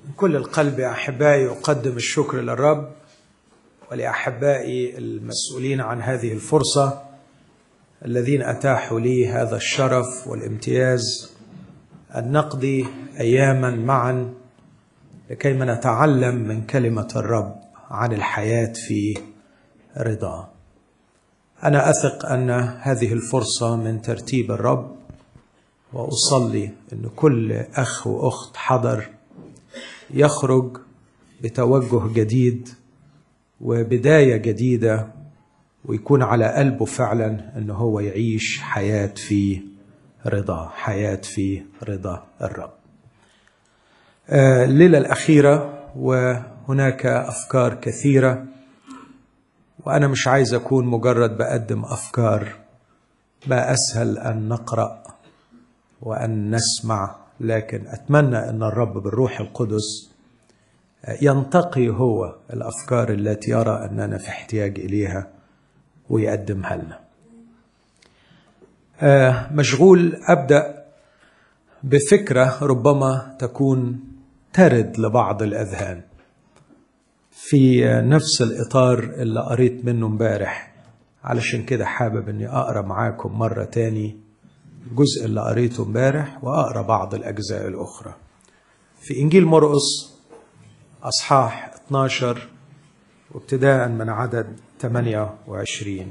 من كل القلب يا احبائي اقدم الشكر للرب ولاحبائي المسؤولين عن هذه الفرصه الذين اتاحوا لي هذا الشرف والامتياز ان نقضي اياما معا لكيما نتعلم من كلمه الرب عن الحياه في رضاه انا اثق ان هذه الفرصه من ترتيب الرب واصلي ان كل اخ واخت حضر يخرج بتوجه جديد وبدايه جديده ويكون على قلبه فعلا ان هو يعيش حياه في رضا حياه في رضا الرب الليله الاخيره وهناك افكار كثيره وانا مش عايز اكون مجرد بقدم افكار ما اسهل ان نقرا وان نسمع لكن اتمنى ان الرب بالروح القدس ينتقي هو الافكار التي يرى اننا في احتياج اليها ويقدمها لنا مشغول ابدا بفكره ربما تكون ترد لبعض الاذهان في نفس الاطار اللي قريت منه امبارح علشان كده حابب اني اقرا معاكم مره تاني الجزء اللي قريته امبارح واقرا بعض الاجزاء الاخرى في انجيل مرقس اصحاح 12 وابتداء من عدد 28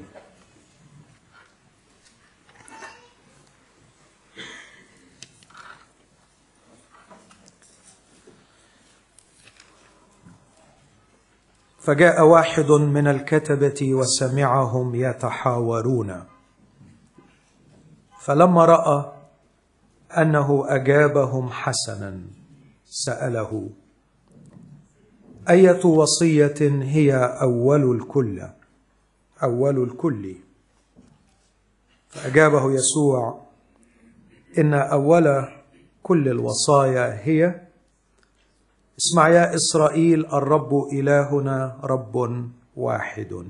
فجاء واحد من الكتبه وسمعهم يتحاورون فلما راى انه اجابهم حسنا ساله ايه وصيه هي اول الكل اول الكل فاجابه يسوع ان اول كل الوصايا هي اسمع يا اسرائيل الرب الهنا رب واحد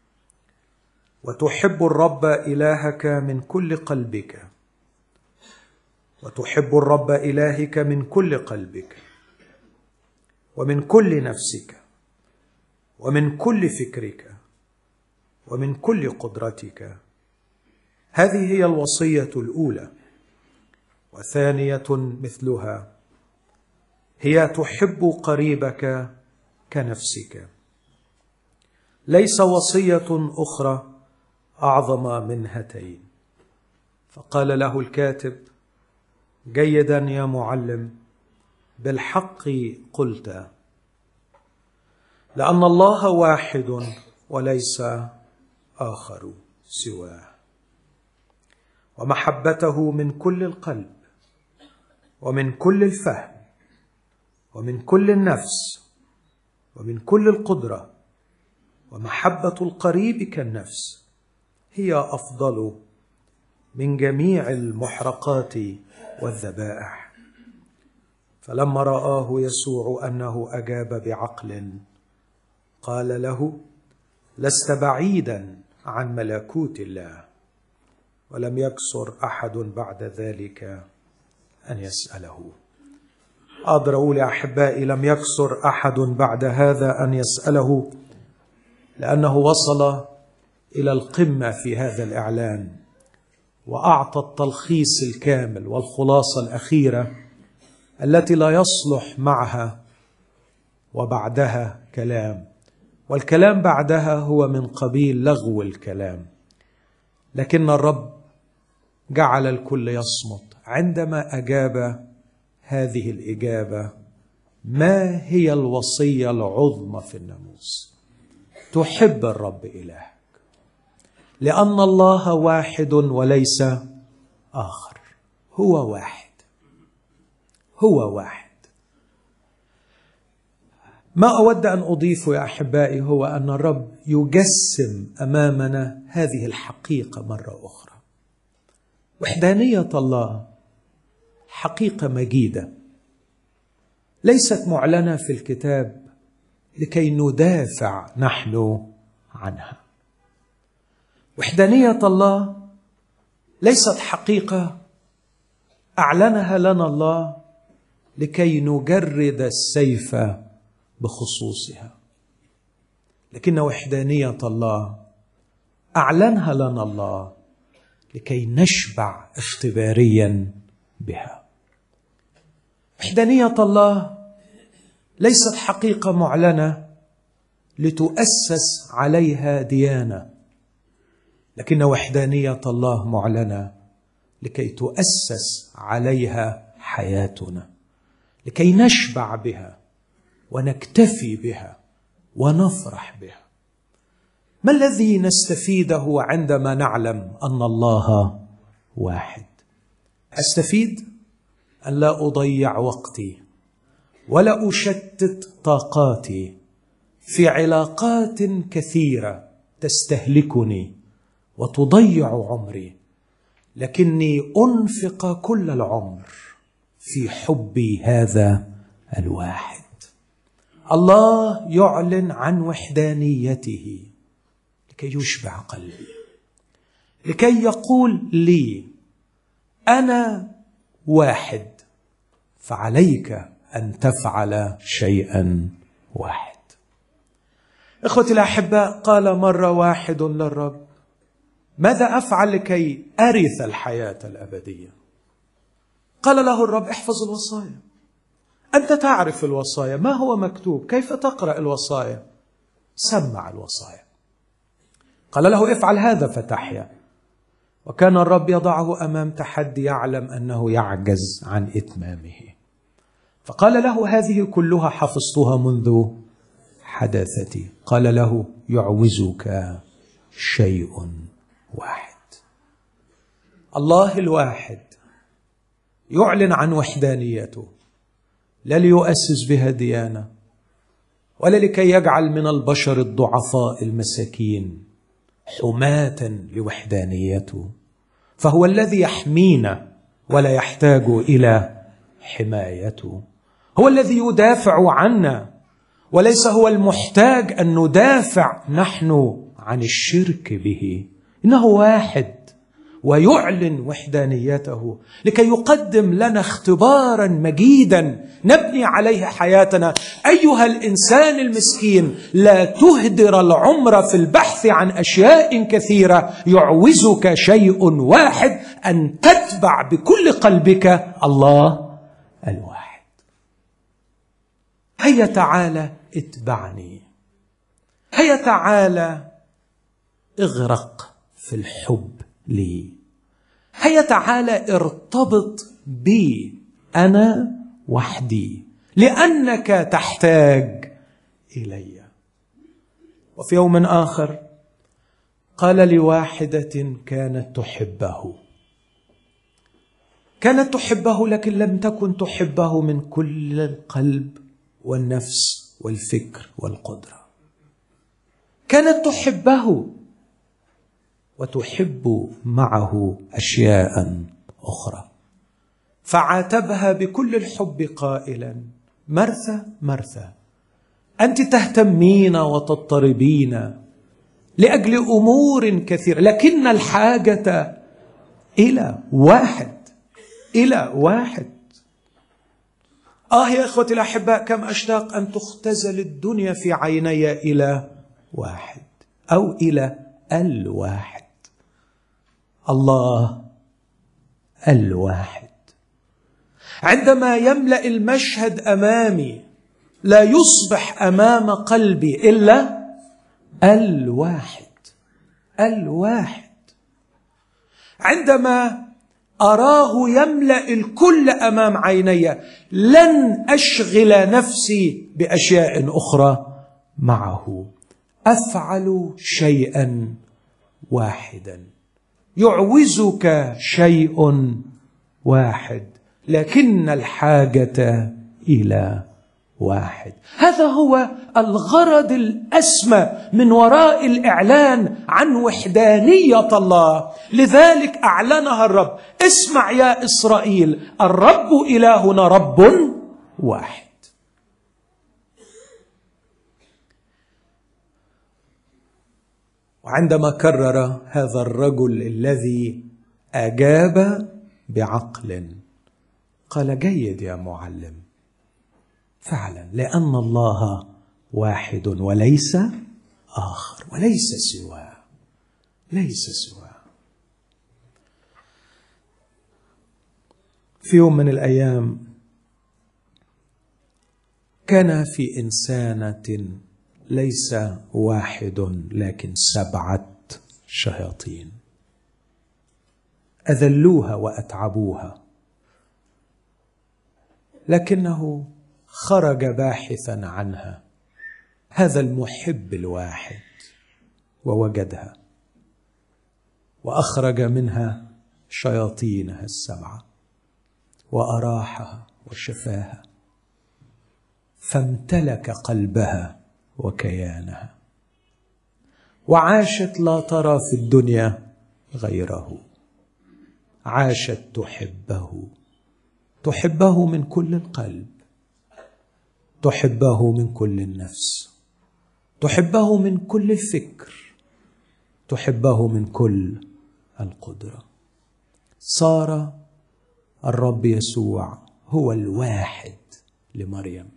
وتحب الرب الهك من كل قلبك وتحب الرب الهك من كل قلبك ومن كل نفسك ومن كل فكرك ومن كل قدرتك هذه هي الوصيه الاولى وثانيه مثلها هي تحب قريبك كنفسك ليس وصيه اخرى اعظم من هاتين فقال له الكاتب جيدا يا معلم بالحق قلت لان الله واحد وليس اخر سواه ومحبته من كل القلب ومن كل الفهم ومن كل النفس ومن كل القدره ومحبه القريب كالنفس هي افضل من جميع المحرقات والذبائح فلما راه يسوع انه اجاب بعقل قال له لست بعيدا عن ملكوت الله ولم يكسر احد بعد ذلك ان يساله اقدر اقول يا احبائي لم يكسر احد بعد هذا ان يساله لانه وصل الى القمه في هذا الاعلان واعطى التلخيص الكامل والخلاصه الاخيره التي لا يصلح معها وبعدها كلام والكلام بعدها هو من قبيل لغو الكلام لكن الرب جعل الكل يصمت عندما اجاب هذه الاجابه ما هي الوصيه العظمى في الناموس تحب الرب الهك لان الله واحد وليس اخر هو واحد هو واحد ما اود ان اضيفه يا احبائي هو ان الرب يجسم امامنا هذه الحقيقه مره اخرى وحدانيه الله حقيقه مجيده ليست معلنه في الكتاب لكي ندافع نحن عنها وحدانيه الله ليست حقيقه اعلنها لنا الله لكي نجرد السيف بخصوصها لكن وحدانيه الله اعلنها لنا الله لكي نشبع اختباريا بها وحدانيه الله ليست حقيقه معلنه لتؤسس عليها ديانه لكن وحدانيه الله معلنه لكي تؤسس عليها حياتنا لكي نشبع بها ونكتفي بها ونفرح بها ما الذي نستفيده عندما نعلم ان الله واحد استفيد ان لا اضيع وقتي ولا اشتت طاقاتي في علاقات كثيره تستهلكني وتضيع عمري لكني انفق كل العمر في حبي هذا الواحد الله يعلن عن وحدانيته لكي يشبع قلبي لكي يقول لي انا واحد فعليك ان تفعل شيئا واحد اخوتي الاحباء قال مره واحد للرب ماذا افعل لكي ارث الحياه الابديه قال له الرب احفظ الوصايا انت تعرف الوصايا ما هو مكتوب كيف تقرا الوصايا سمع الوصايا قال له افعل هذا فتحيا وكان الرب يضعه امام تحدي يعلم انه يعجز عن اتمامه فقال له هذه كلها حفظتها منذ حداثتي قال له يعوزك شيء واحد الله الواحد يعلن عن وحدانيته لا ليؤسس بها ديانه ولا لكي يجعل من البشر الضعفاء المساكين حماة لوحدانيته فهو الذي يحمينا ولا يحتاج الى حمايته هو الذي يدافع عنا وليس هو المحتاج ان ندافع نحن عن الشرك به انه واحد ويعلن وحدانيته لكي يقدم لنا اختبارا مجيدا نبني عليه حياتنا ايها الانسان المسكين لا تهدر العمر في البحث عن اشياء كثيره يعوزك شيء واحد ان تتبع بكل قلبك الله الواحد هيا تعالى اتبعني هيا تعالى اغرق في الحب لي هيا تعالى ارتبط بي انا وحدي لانك تحتاج الي وفي يوم اخر قال لواحده كانت تحبه كانت تحبه لكن لم تكن تحبه من كل القلب والنفس والفكر والقدره كانت تحبه وتحب معه اشياء اخرى فعاتبها بكل الحب قائلا مرثى مرثى انت تهتمين وتضطربين لاجل امور كثيره لكن الحاجه الى واحد الى واحد اه يا اخوتي الاحباء كم اشتاق ان تختزل الدنيا في عيني الى واحد او الى الواحد الله الواحد عندما يملا المشهد امامي لا يصبح امام قلبي الا الواحد الواحد عندما اراه يملا الكل امام عيني لن اشغل نفسي باشياء اخرى معه افعل شيئا واحدا يعوزك شيء واحد لكن الحاجه الى واحد هذا هو الغرض الاسمى من وراء الاعلان عن وحدانيه الله لذلك اعلنها الرب اسمع يا اسرائيل الرب الهنا رب واحد وعندما كرر هذا الرجل الذي اجاب بعقل قال جيد يا معلم فعلا لان الله واحد وليس اخر وليس سواه ليس سواه في يوم من الايام كان في انسانه ليس واحد لكن سبعه شياطين اذلوها واتعبوها لكنه خرج باحثا عنها هذا المحب الواحد ووجدها واخرج منها شياطينها السبعه واراحها وشفاها فامتلك قلبها وكيانها وعاشت لا ترى في الدنيا غيره عاشت تحبه تحبه من كل القلب تحبه من كل النفس تحبه من كل الفكر تحبه من كل القدره صار الرب يسوع هو الواحد لمريم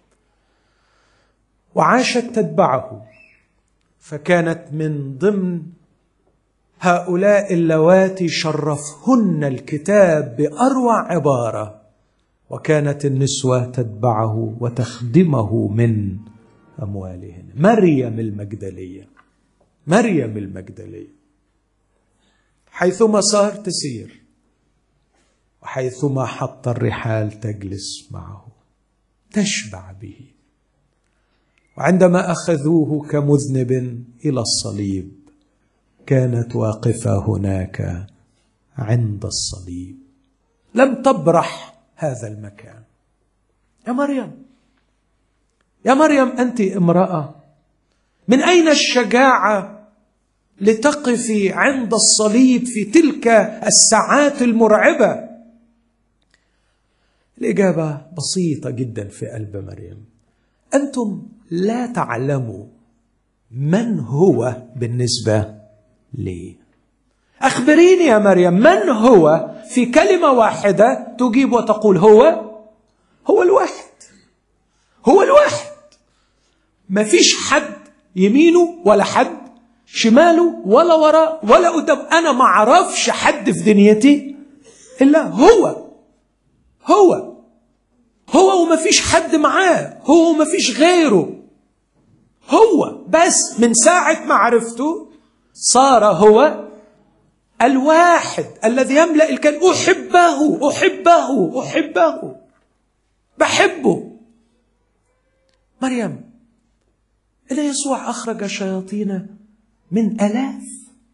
وعاشت تتبعه فكانت من ضمن هؤلاء اللواتي شرفهن الكتاب باروع عباره وكانت النسوه تتبعه وتخدمه من اموالهن مريم المجدليه مريم المجدليه حيثما صار تسير وحيثما حط الرحال تجلس معه تشبع به وعندما اخذوه كمذنب الى الصليب كانت واقفه هناك عند الصليب لم تبرح هذا المكان يا مريم يا مريم انت امراه من اين الشجاعه لتقفي عند الصليب في تلك الساعات المرعبه الاجابه بسيطه جدا في قلب مريم انتم لا تعلموا من هو بالنسبه لي اخبريني يا مريم من هو في كلمه واحده تجيب وتقول هو هو الواحد هو الواحد ما فيش حد يمينه ولا حد شماله ولا وراء ولا قدام انا ما اعرفش حد في دنيتي الا هو هو هو وما فيش حد معاه هو وما فيش غيره هو بس من ساعة ما عرفته صار هو الواحد الذي يملأ الكلام أحبه أحبه أحبه بحبه مريم إن يسوع أخرج الشياطين من آلاف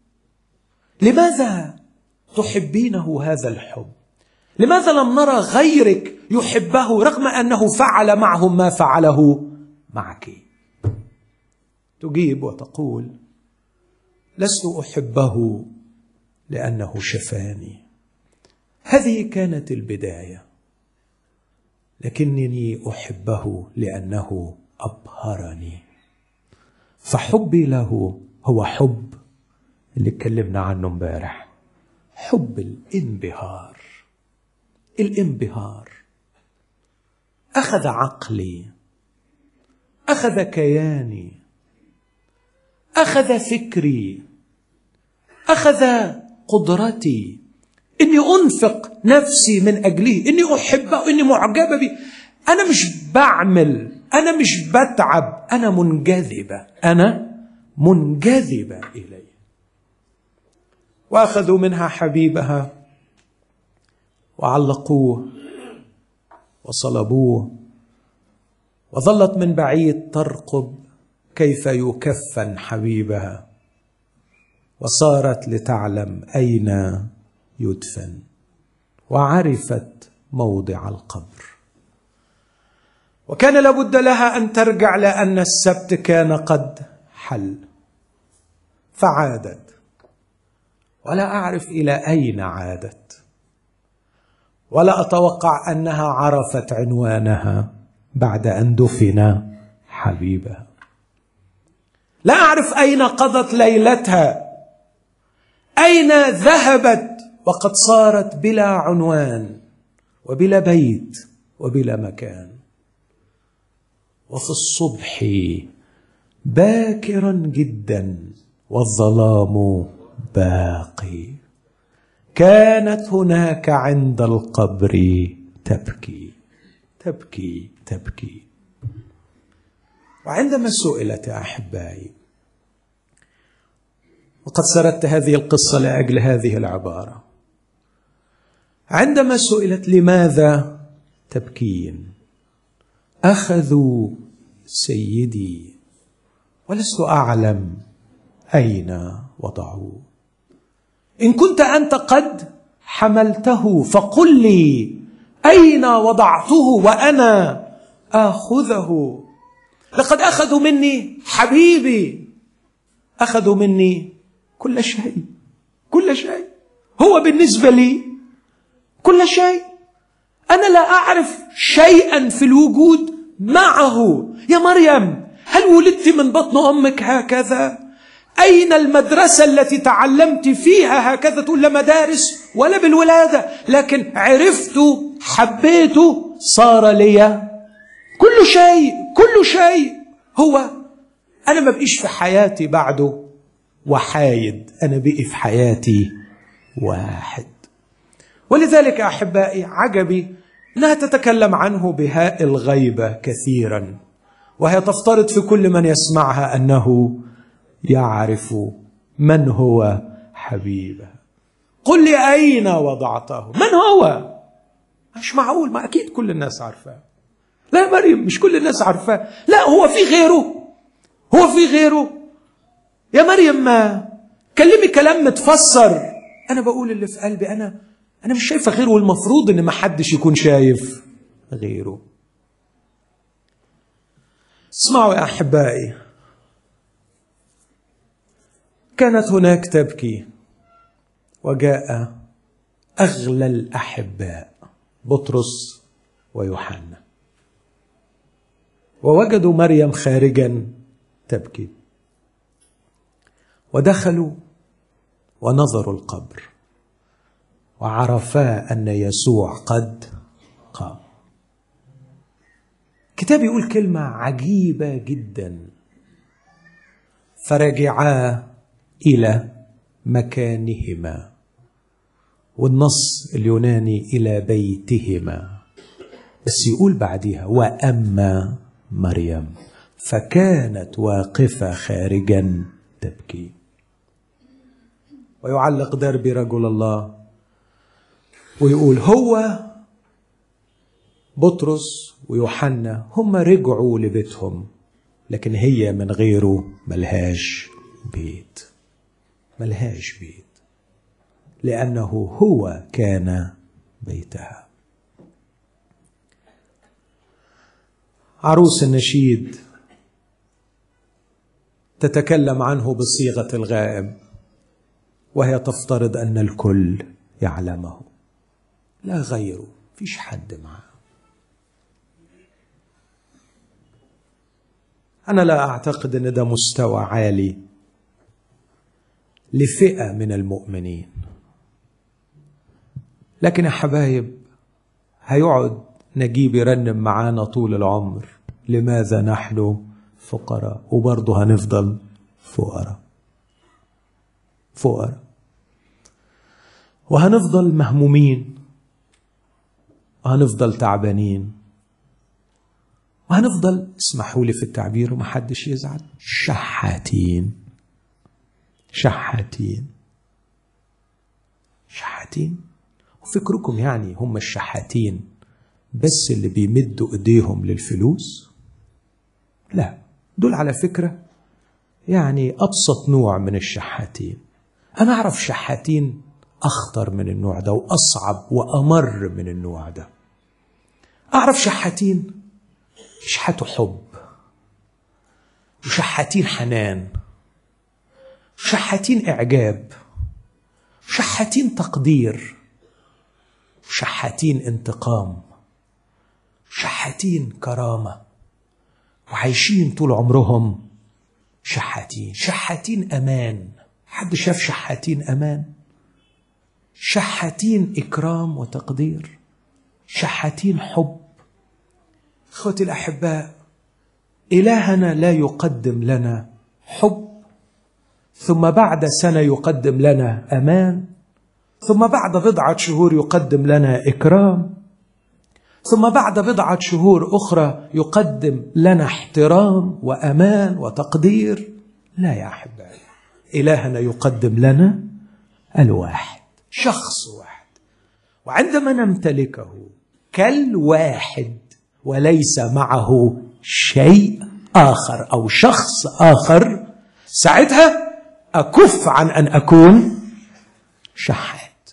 لماذا تحبينه هذا الحب لماذا لم نرى غيرك يحبه رغم انه فعل معهم ما فعله معك تجيب وتقول لست احبه لانه شفاني هذه كانت البدايه لكنني احبه لانه ابهرني فحبي له هو حب اللي اتكلمنا عنه امبارح حب الانبهار الانبهار اخذ عقلي اخذ كياني اخذ فكري اخذ قدرتي اني انفق نفسي من اجله اني احبه اني معجبه به انا مش بعمل انا مش بتعب انا منجذبه انا منجذبه اليه واخذوا منها حبيبها وعلقوه وصلبوه وظلت من بعيد ترقب كيف يكفن حبيبها وصارت لتعلم اين يدفن وعرفت موضع القبر وكان لابد لها ان ترجع لان السبت كان قد حل فعادت ولا اعرف الى اين عادت ولا اتوقع انها عرفت عنوانها بعد ان دفن حبيبها لا اعرف اين قضت ليلتها اين ذهبت وقد صارت بلا عنوان وبلا بيت وبلا مكان وفي الصبح باكرا جدا والظلام باقي كانت هناك عند القبر تبكي تبكي تبكي وعندما سئلت يا احبائي وقد سردت هذه القصه لاجل هذه العباره عندما سئلت لماذا تبكين اخذوا سيدي ولست اعلم اين وضعوه ان كنت انت قد حملته فقل لي اين وضعته وانا اخذه لقد اخذوا مني حبيبي اخذوا مني كل شيء كل شيء هو بالنسبه لي كل شيء انا لا اعرف شيئا في الوجود معه يا مريم هل ولدت من بطن امك هكذا اين المدرسه التي تعلمت فيها هكذا تقول لا مدارس ولا بالولاده لكن عرفت حبيته صار لي كل شيء كل شيء هو انا ما بقيش في حياتي بعده وحايد انا بقي في حياتي واحد ولذلك احبائي عجبي انها تتكلم عنه بهاء الغيبه كثيرا وهي تفترض في كل من يسمعها انه يعرف من هو حبيبه قل لي اين وضعته من هو مش معقول ما اكيد كل الناس عارفاه لا يا مريم مش كل الناس عارفاه لا هو في غيره هو في غيره يا مريم ما كلمي كلام متفسر انا بقول اللي في قلبي انا انا مش شايفه غيره والمفروض ان ما حدش يكون شايف غيره اسمعوا يا احبائي كانت هناك تبكي وجاء اغلى الاحباء بطرس ويوحنا ووجدوا مريم خارجا تبكي ودخلوا ونظروا القبر وعرفا ان يسوع قد قام الكتاب يقول كلمه عجيبه جدا فرجعا الى مكانهما والنص اليوناني الى بيتهما بس يقول بعدها واما مريم فكانت واقفه خارجا تبكي ويعلق دربي رجل الله ويقول هو بطرس ويوحنا هم رجعوا لبيتهم لكن هي من غيره ملهاش بيت ملهاش بيت لأنه هو كان بيتها عروس النشيد تتكلم عنه بصيغة الغائب وهي تفترض أن الكل يعلمه لا غيره فيش حد معه أنا لا أعتقد أن ده مستوى عالي لفئة من المؤمنين لكن يا حبايب هيقعد نجيب يرنم معانا طول العمر لماذا نحن فقراء وبرضه هنفضل فقراء فقراء وهنفضل مهمومين وهنفضل تعبانين وهنفضل اسمحوا لي في التعبير ومحدش يزعل شحاتين شحاتين شحاتين وفكركم يعني هم الشحاتين بس اللي بيمدوا ايديهم للفلوس لا دول على فكره يعني ابسط نوع من الشحاتين انا اعرف شحاتين اخطر من النوع ده واصعب وامر من النوع ده اعرف شحاتين يشحتوا حب وشحاتين حنان شحاتين اعجاب شحاتين تقدير شحاتين انتقام شحاتين كرامه وعايشين طول عمرهم شحاتين شحاتين امان حد شاف شحاتين امان شحاتين اكرام وتقدير شحاتين حب اخوتي الاحباء الهنا لا يقدم لنا حب ثم بعد سنه يقدم لنا امان ثم بعد بضعه شهور يقدم لنا اكرام ثم بعد بضعه شهور اخرى يقدم لنا احترام وامان وتقدير لا يا احبائي الهنا يقدم لنا الواحد شخص واحد وعندما نمتلكه كالواحد وليس معه شيء اخر او شخص اخر ساعتها اكف عن ان اكون شحات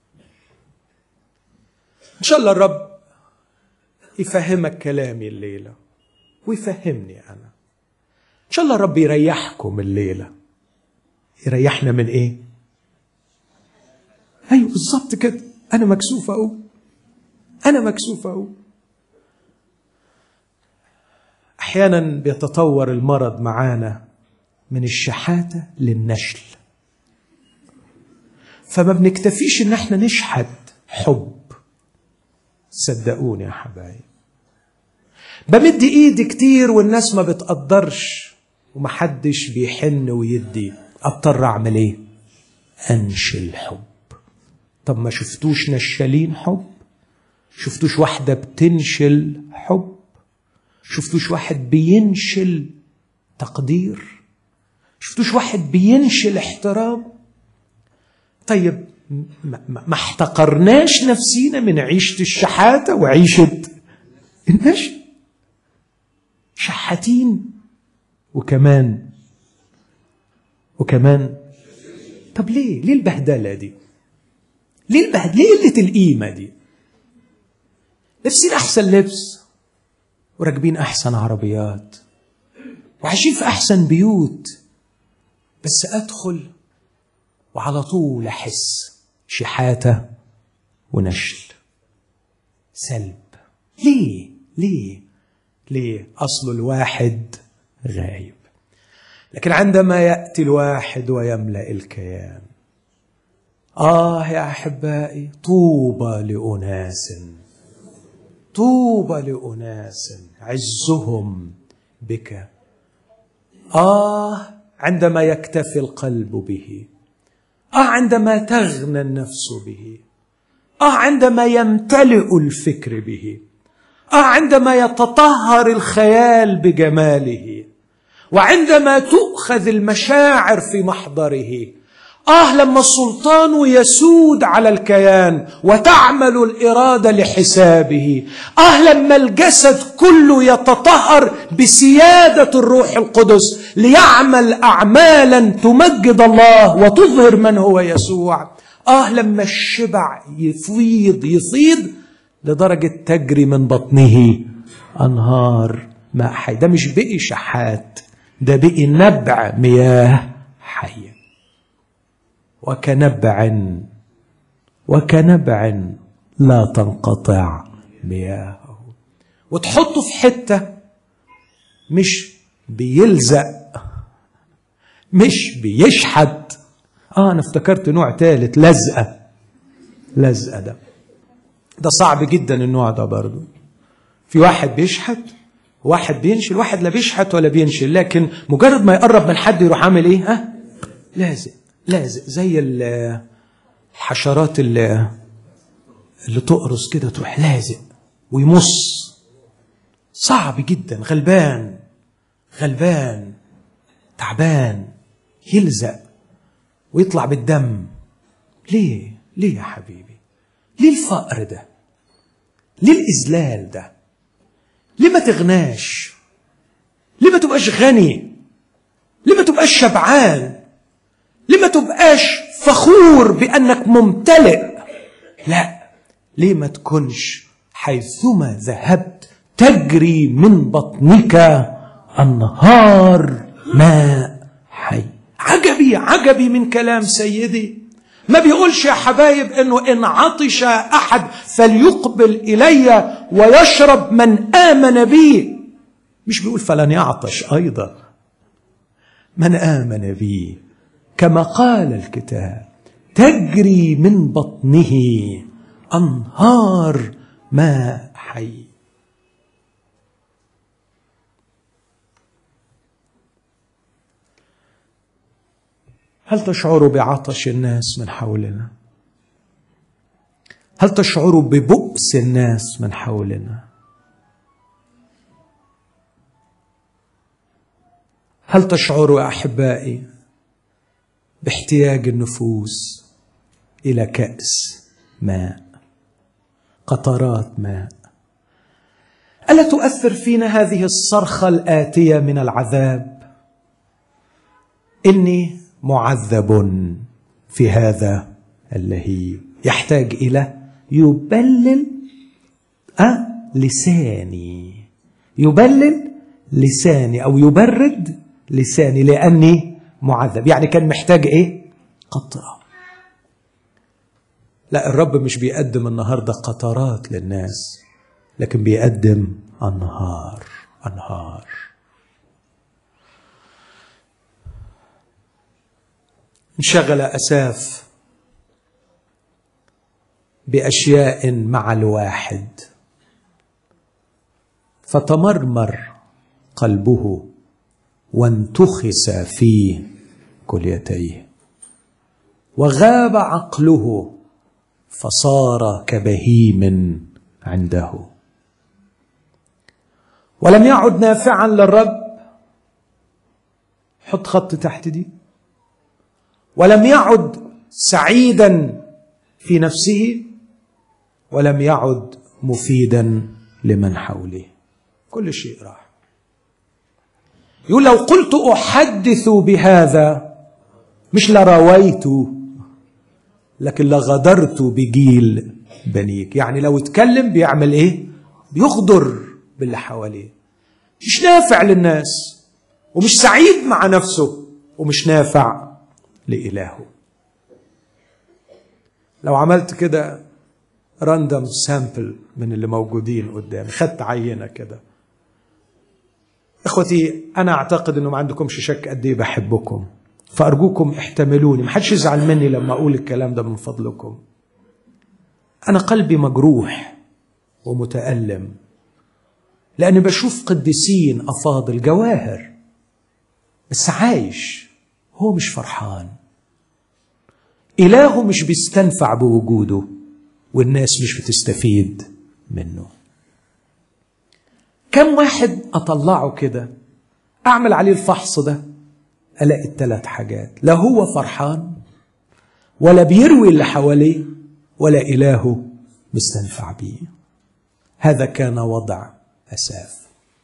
ان شاء الله الرب يفهمك كلامي الليله ويفهمني انا ان شاء الله الرب يريحكم الليله يريحنا من ايه ايوه بالظبط كده انا مكسوف اهو انا مكسوف اهو احيانا بيتطور المرض معانا من الشحاته للنشل فما بنكتفيش ان احنا نشحت حب صدقوني يا حبايب بمد ايدي كتير والناس ما بتقدرش ومحدش بيحن ويدي اضطر اعمل ايه انشل حب طب ما شفتوش نشالين حب شفتوش واحدة بتنشل حب شفتوش واحد بينشل تقدير شفتوش واحد بينشل احترام طيب ما احتقرناش نفسينا من عيشة الشحاتة وعيشة النشل شحاتين وكمان وكمان طب ليه ليه البهدلة دي ليه البهدلة ليه قلة القيمة دي لابسين احسن لبس وراكبين احسن عربيات وعايشين في احسن بيوت بس ادخل وعلى طول احس شحاته ونشل سلب ليه ليه ليه اصل الواحد غايب لكن عندما ياتي الواحد ويملا الكيان اه يا احبائي طوبى لاناس طوبى لاناس عزهم بك اه عندما يكتفي القلب به اه عندما تغنى النفس به اه عندما يمتلئ الفكر به اه عندما يتطهر الخيال بجماله وعندما تؤخذ المشاعر في محضره آه لما السلطان يسود على الكيان وتعمل الإرادة لحسابه آه لما الجسد كله يتطهر بسيادة الروح القدس ليعمل أعمالا تمجد الله وتظهر من هو يسوع آه لما الشبع يفيض يفيض لدرجة تجري من بطنه أنهار ماء حي ده مش بقي شحات ده بقي نبع مياه حيه وكنبع وكنبع لا تنقطع مياهه وتحطه في حته مش بيلزق مش بيشحت اه انا افتكرت نوع ثالث لزقه لزقه ده ده صعب جدا النوع ده برضه في واحد بيشحت واحد بينشل واحد لا بيشحت ولا بينشل لكن مجرد ما يقرب من حد يروح عامل ايه ها لازق لازق زي الحشرات اللي اللي تقرص كده تروح لازق ويمص صعب جدا غلبان غلبان تعبان يلزق ويطلع بالدم ليه ليه يا حبيبي ليه الفقر ده ليه الإذلال ده ليه ما تغناش ليه ما تبقاش غني ليه ما تبقاش شبعان ليه ما تبقاش فخور بانك ممتلئ لا ليه ما تكونش حيثما ذهبت تجري من بطنك انهار ماء حي عجبي عجبي من كلام سيدي ما بيقولش يا حبايب انه ان عطش احد فليقبل الي ويشرب من امن بي مش بيقول فلن يعطش ايضا من امن بي كما قال الكتاب تجري من بطنه انهار ماء حي هل تشعروا بعطش الناس من حولنا هل تشعروا ببؤس الناس من حولنا هل تشعروا احبائي باحتياج النفوس الى كاس ماء قطرات ماء الا تؤثر فينا هذه الصرخه الاتيه من العذاب اني معذب في هذا اللهيب يحتاج الى يبلل أه لساني يبلل لساني او يبرد لساني لاني معذب يعني كان محتاج ايه قطره لا الرب مش بيقدم النهارده قطرات للناس لكن بيقدم انهار انهار انشغل اساف باشياء مع الواحد فتمرمر قلبه وانتخس في كليتيه وغاب عقله فصار كبهيم عنده ولم يعد نافعا للرب حط خط تحت دي ولم يعد سعيدا في نفسه ولم يعد مفيدا لمن حوله كل شيء راح يقول لو قلت احدث بهذا مش لرويت لكن لغدرت بجيل بنيك يعني لو اتكلم بيعمل ايه بيغدر باللي حواليه مش نافع للناس ومش سعيد مع نفسه ومش نافع لإلهه لو عملت كده راندوم سامبل من اللي موجودين قدامي خدت عينة كده اخوتي انا اعتقد انه ما عندكمش شك قد ايه بحبكم فارجوكم احتملوني محدش يزعل مني لما اقول الكلام ده من فضلكم انا قلبي مجروح ومتالم لاني بشوف قديسين افاضل جواهر بس عايش هو مش فرحان إلهه مش بيستنفع بوجوده والناس مش بتستفيد منه كم واحد أطلعه كده أعمل عليه الفحص ده ألاقي الثلاث حاجات لا هو فرحان ولا بيروي اللي حواليه ولا إلهه مستنفع بيه هذا كان وضع أساف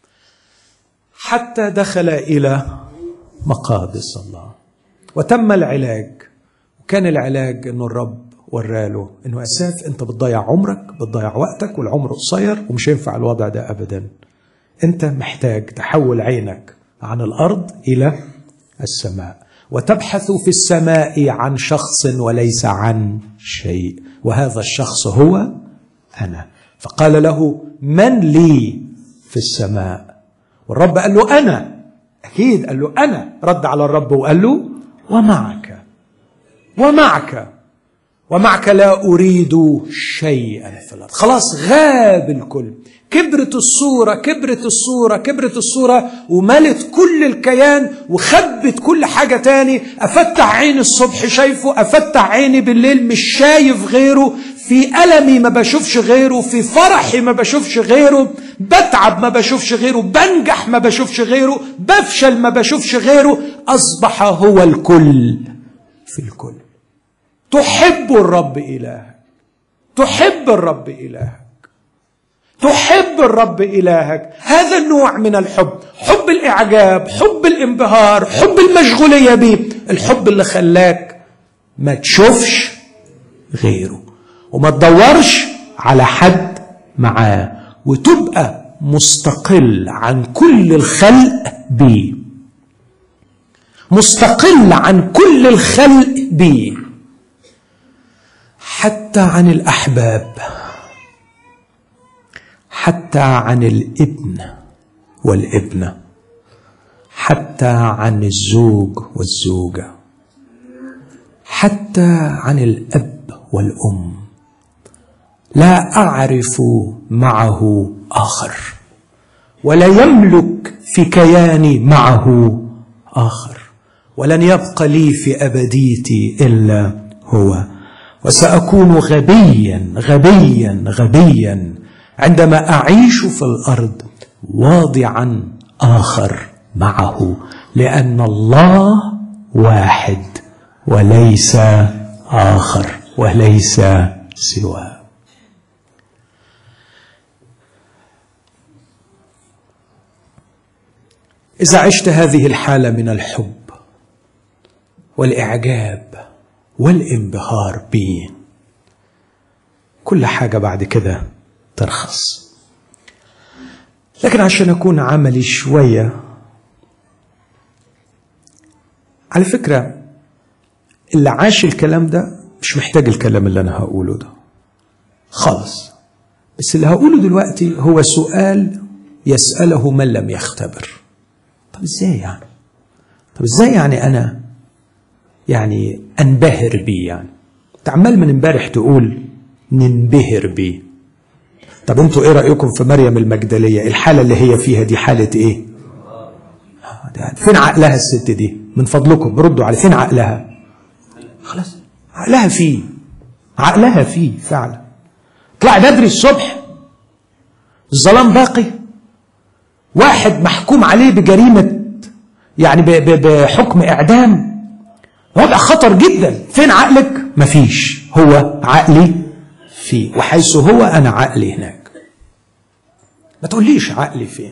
حتى دخل إلى مقادس الله وتم العلاج وكان العلاج انه الرب وراله انه اساف انت بتضيع عمرك بتضيع وقتك والعمر قصير ومش هينفع الوضع ده ابدا انت محتاج تحول عينك عن الارض الى السماء وتبحث في السماء عن شخص وليس عن شيء وهذا الشخص هو انا فقال له من لي في السماء والرب قال له انا اكيد قال له انا رد على الرب وقال له ومعك ومعك ومعك لا اريد شيئا في الارض خلاص غاب الكل كبرت الصوره كبرت الصوره كبرت الصوره وملت كل الكيان وخبت كل حاجه تاني افتح عيني الصبح شايفه افتح عيني بالليل مش شايف غيره في ألمي ما بشوفش غيره في فرحي ما بشوفش غيره بتعب ما بشوفش غيره بنجح ما بشوفش غيره بفشل ما بشوفش غيره أصبح هو الكل في الكل تحب الرب إلهك تحب الرب إلهك تحب الرب إلهك هذا النوع من الحب حب الإعجاب حب الانبهار حب المشغولية به الحب اللي خلاك ما تشوفش غيره وما تدورش على حد معاه وتبقى مستقل عن كل الخلق بيه مستقل عن كل الخلق بيه حتى عن الاحباب حتى عن الابن والابنه حتى عن الزوج والزوجه حتى عن الاب والام لا اعرف معه اخر ولا يملك في كياني معه اخر ولن يبق لي في ابديتي الا هو وساكون غبيا غبيا غبيا عندما اعيش في الارض واضعا اخر معه لان الله واحد وليس اخر وليس سواه اذا عشت هذه الحاله من الحب والاعجاب والانبهار بي كل حاجه بعد كده ترخص لكن عشان اكون عملي شويه على فكره اللي عاش الكلام ده مش محتاج الكلام اللي انا هقوله ده خالص بس اللي هقوله دلوقتي هو سؤال يساله من لم يختبر طب ازاي يعني طب ازاي يعني انا يعني انبهر بيه يعني انت عمال من امبارح تقول ننبهر بيه طب انتوا ايه رايكم في مريم المجدليه الحاله اللي هي فيها دي حاله ايه فين عقلها الست دي من فضلكم ردوا على فين عقلها خلاص عقلها فيه عقلها فيه فعلا طلع بدري الصبح الظلام باقي واحد محكوم عليه بجريمة يعني بحكم إعدام وضع خطر جدا فين عقلك؟ مفيش هو عقلي فيه وحيث هو أنا عقلي هناك ما تقوليش عقلي فين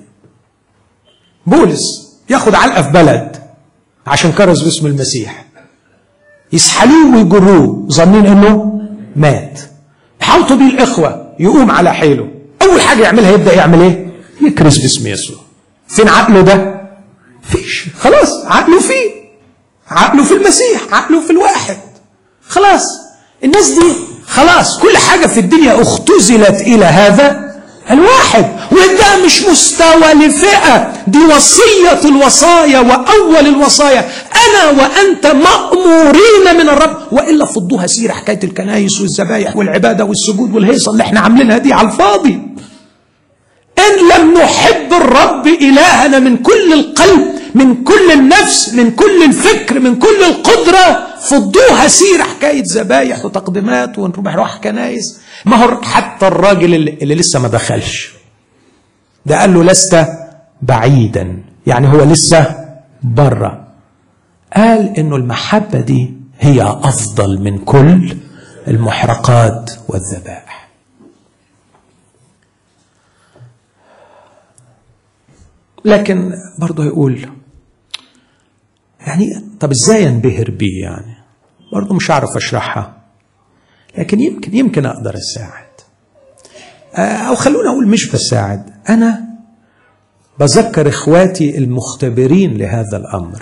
بولس ياخد علقة في بلد عشان كرز باسم المسيح يسحلوه ويجروه ظنين انه مات يحاوطوا بيه الاخوه يقوم على حيله اول حاجه يعملها يبدا يعمل ايه يكرز باسم يسوع فين عقله ده فيش خلاص عقله فيه عقله في المسيح عقله في الواحد خلاص الناس دي خلاص كل حاجة في الدنيا اختزلت إلى هذا الواحد وده مش مستوى لفئة دي وصية الوصايا وأول الوصايا أنا وأنت مأمورين من الرب وإلا فضوها سيرة حكاية الكنايس والذبايح والعبادة والسجود والهيصة اللي احنا عاملينها دي على الفاضي إن لم نحب الرب إلهنا من كل القلب من كل النفس من كل الفكر من كل القدرة فضوها سيرة حكاية ذبايح وتقديمات ونروح كنايس ما هو حتى الراجل اللي, اللي لسه ما دخلش ده قال له لست بعيدا يعني هو لسه بره قال انه المحبة دي هي افضل من كل المحرقات والذبائح لكن برضه يقول يعني طب ازاي انبهر بيه يعني برضه مش هعرف اشرحها لكن يمكن يمكن اقدر اساعد او خلونا اقول مش بساعد انا بذكر اخواتي المختبرين لهذا الامر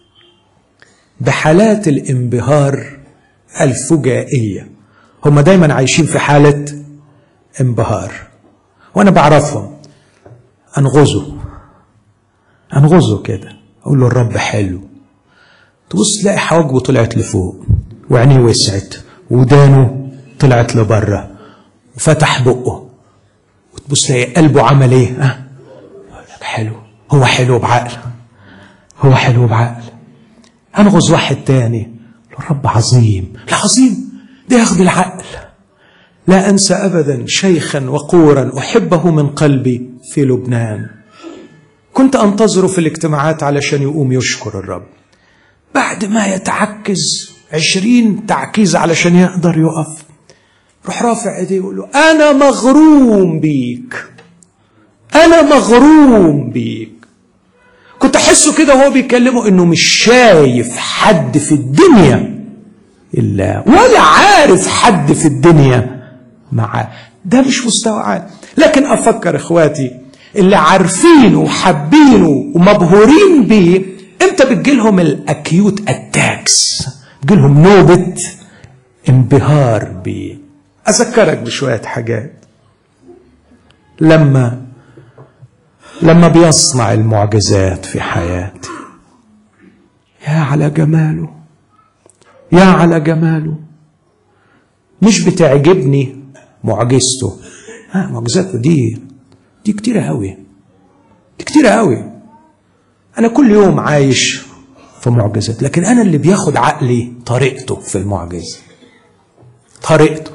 بحالات الانبهار الفجائيه هم دايما عايشين في حاله انبهار وانا بعرفهم انغزه انغزه كده اقول له الرب حلو تبص تلاقي حواجبه طلعت لفوق وعينيه وسعت ودانه طلعت لبره وفتح بقه وتبص تلاقي قلبه عمل ايه ها لك حلو هو حلو بعقل هو حلو بعقل انغز واحد تاني الرب عظيم لا عظيم ده ياخد العقل لا انسى ابدا شيخا وقورا احبه من قلبي في لبنان كنت انتظره في الاجتماعات علشان يقوم يشكر الرب بعد ما يتعكز عشرين تعكيز علشان يقدر يقف روح رافع ايديه يقول له انا مغروم بيك انا مغروم بيك كنت احسه كده وهو بيكلمه انه مش شايف حد في الدنيا الا ولا عارف حد في الدنيا معاه ده مش مستوى عالي لكن افكر اخواتي اللي عارفينه وحابينه ومبهورين بيه امتى بتجيلهم الاكيوت اتاكس بتجيلهم نوبه انبهار بيه اذكرك بشويه حاجات لما لما بيصنع المعجزات في حياتي يا على جماله يا على جماله مش بتعجبني معجزته ها معجزاته دي دي كتيرة أوي دي كتيرة أوي أنا كل يوم عايش في معجزات لكن انا اللي بياخد عقلي طريقته في المعجزه طريقته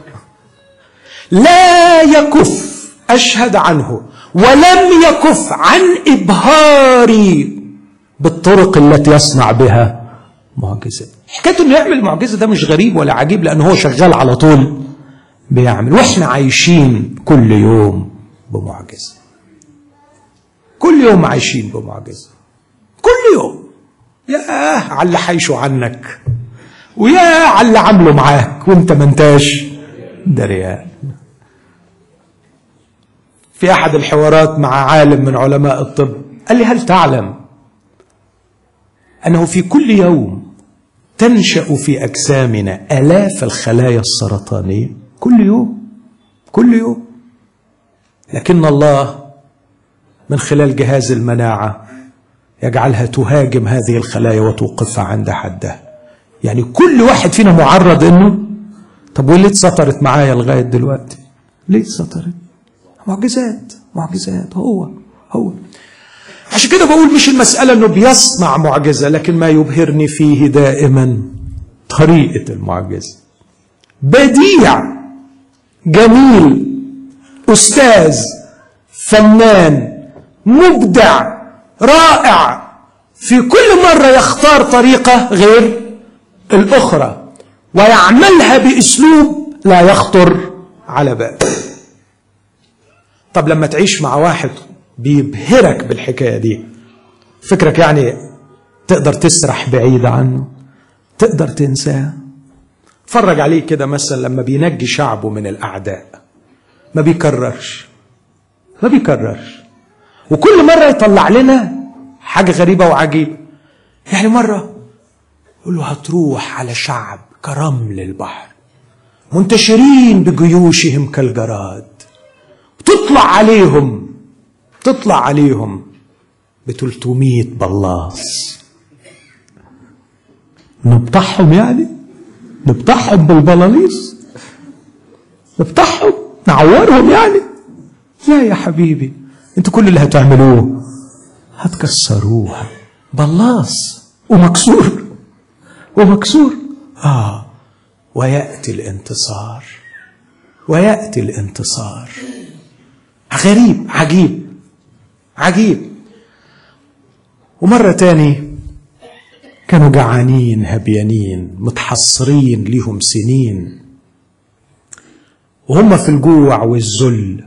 لا يكف اشهد عنه ولم يكف عن ابهاري بالطرق التي يصنع بها معجزات حكايه انه يعمل معجزه ده مش غريب ولا عجيب لان هو شغال على طول بيعمل واحنا عايشين كل يوم بمعجزه كل يوم عايشين بمعجزه كل يوم ياه على اللي حيشوا عنك ويا على اللي عملوا معاك وانت ما انتاش دريان في احد الحوارات مع عالم من علماء الطب قال لي هل تعلم انه في كل يوم تنشا في اجسامنا الاف الخلايا السرطانيه كل يوم كل يوم لكن الله من خلال جهاز المناعه يجعلها تهاجم هذه الخلايا وتوقفها عند حدها يعني كل واحد فينا معرض انه طب وليه اتسطرت معايا لغايه دلوقتي ليه اتسطرت معجزات معجزات هو هو عشان كده بقول مش المسألة انه بيصنع معجزة لكن ما يبهرني فيه دائما طريقة المعجزة بديع جميل أستاذ فنان مبدع رائع في كل مرة يختار طريقة غير الأخرى ويعملها بأسلوب لا يخطر على بال طب لما تعيش مع واحد بيبهرك بالحكاية دي فكرك يعني تقدر تسرح بعيد عنه تقدر تنساه فرج عليه كده مثلا لما بينجي شعبه من الأعداء ما بيكررش ما بيكررش وكل مرة يطلع لنا حاجة غريبة وعجيبة يعني مرة يقول له هتروح على شعب كرمل البحر منتشرين بجيوشهم كالجراد تطلع عليهم تطلع عليهم ب 300 بلاص نبطحهم يعني نبطحهم بالبلاليص نبطحهم نعورهم يعني لا يا حبيبي انتوا كل اللي هتعملوه هتكسروها بلاص ومكسور ومكسور اه وياتي الانتصار وياتي الانتصار غريب عجيب عجيب ومرة تاني كانوا جعانين هبيانين متحصرين ليهم سنين وهم في الجوع والذل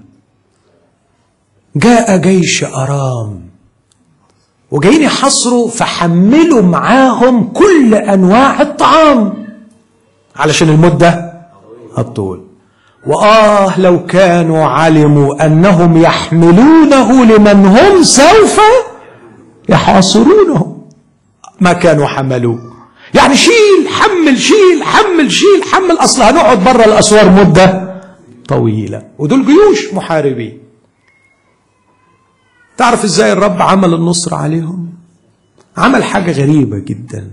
جاء جيش أرام وجايين يحصروا فحملوا معاهم كل أنواع الطعام علشان المدة الطول وآه لو كانوا علموا أنهم يحملونه لمن هم سوف يحاصرونه ما كانوا حملوه يعني شيل حمل شيل حمل شيل حمل أصل هنقعد بره الأسوار مدة طويلة ودول جيوش محاربين تعرف ازاي الرب عمل النصر عليهم عمل حاجة غريبة جدا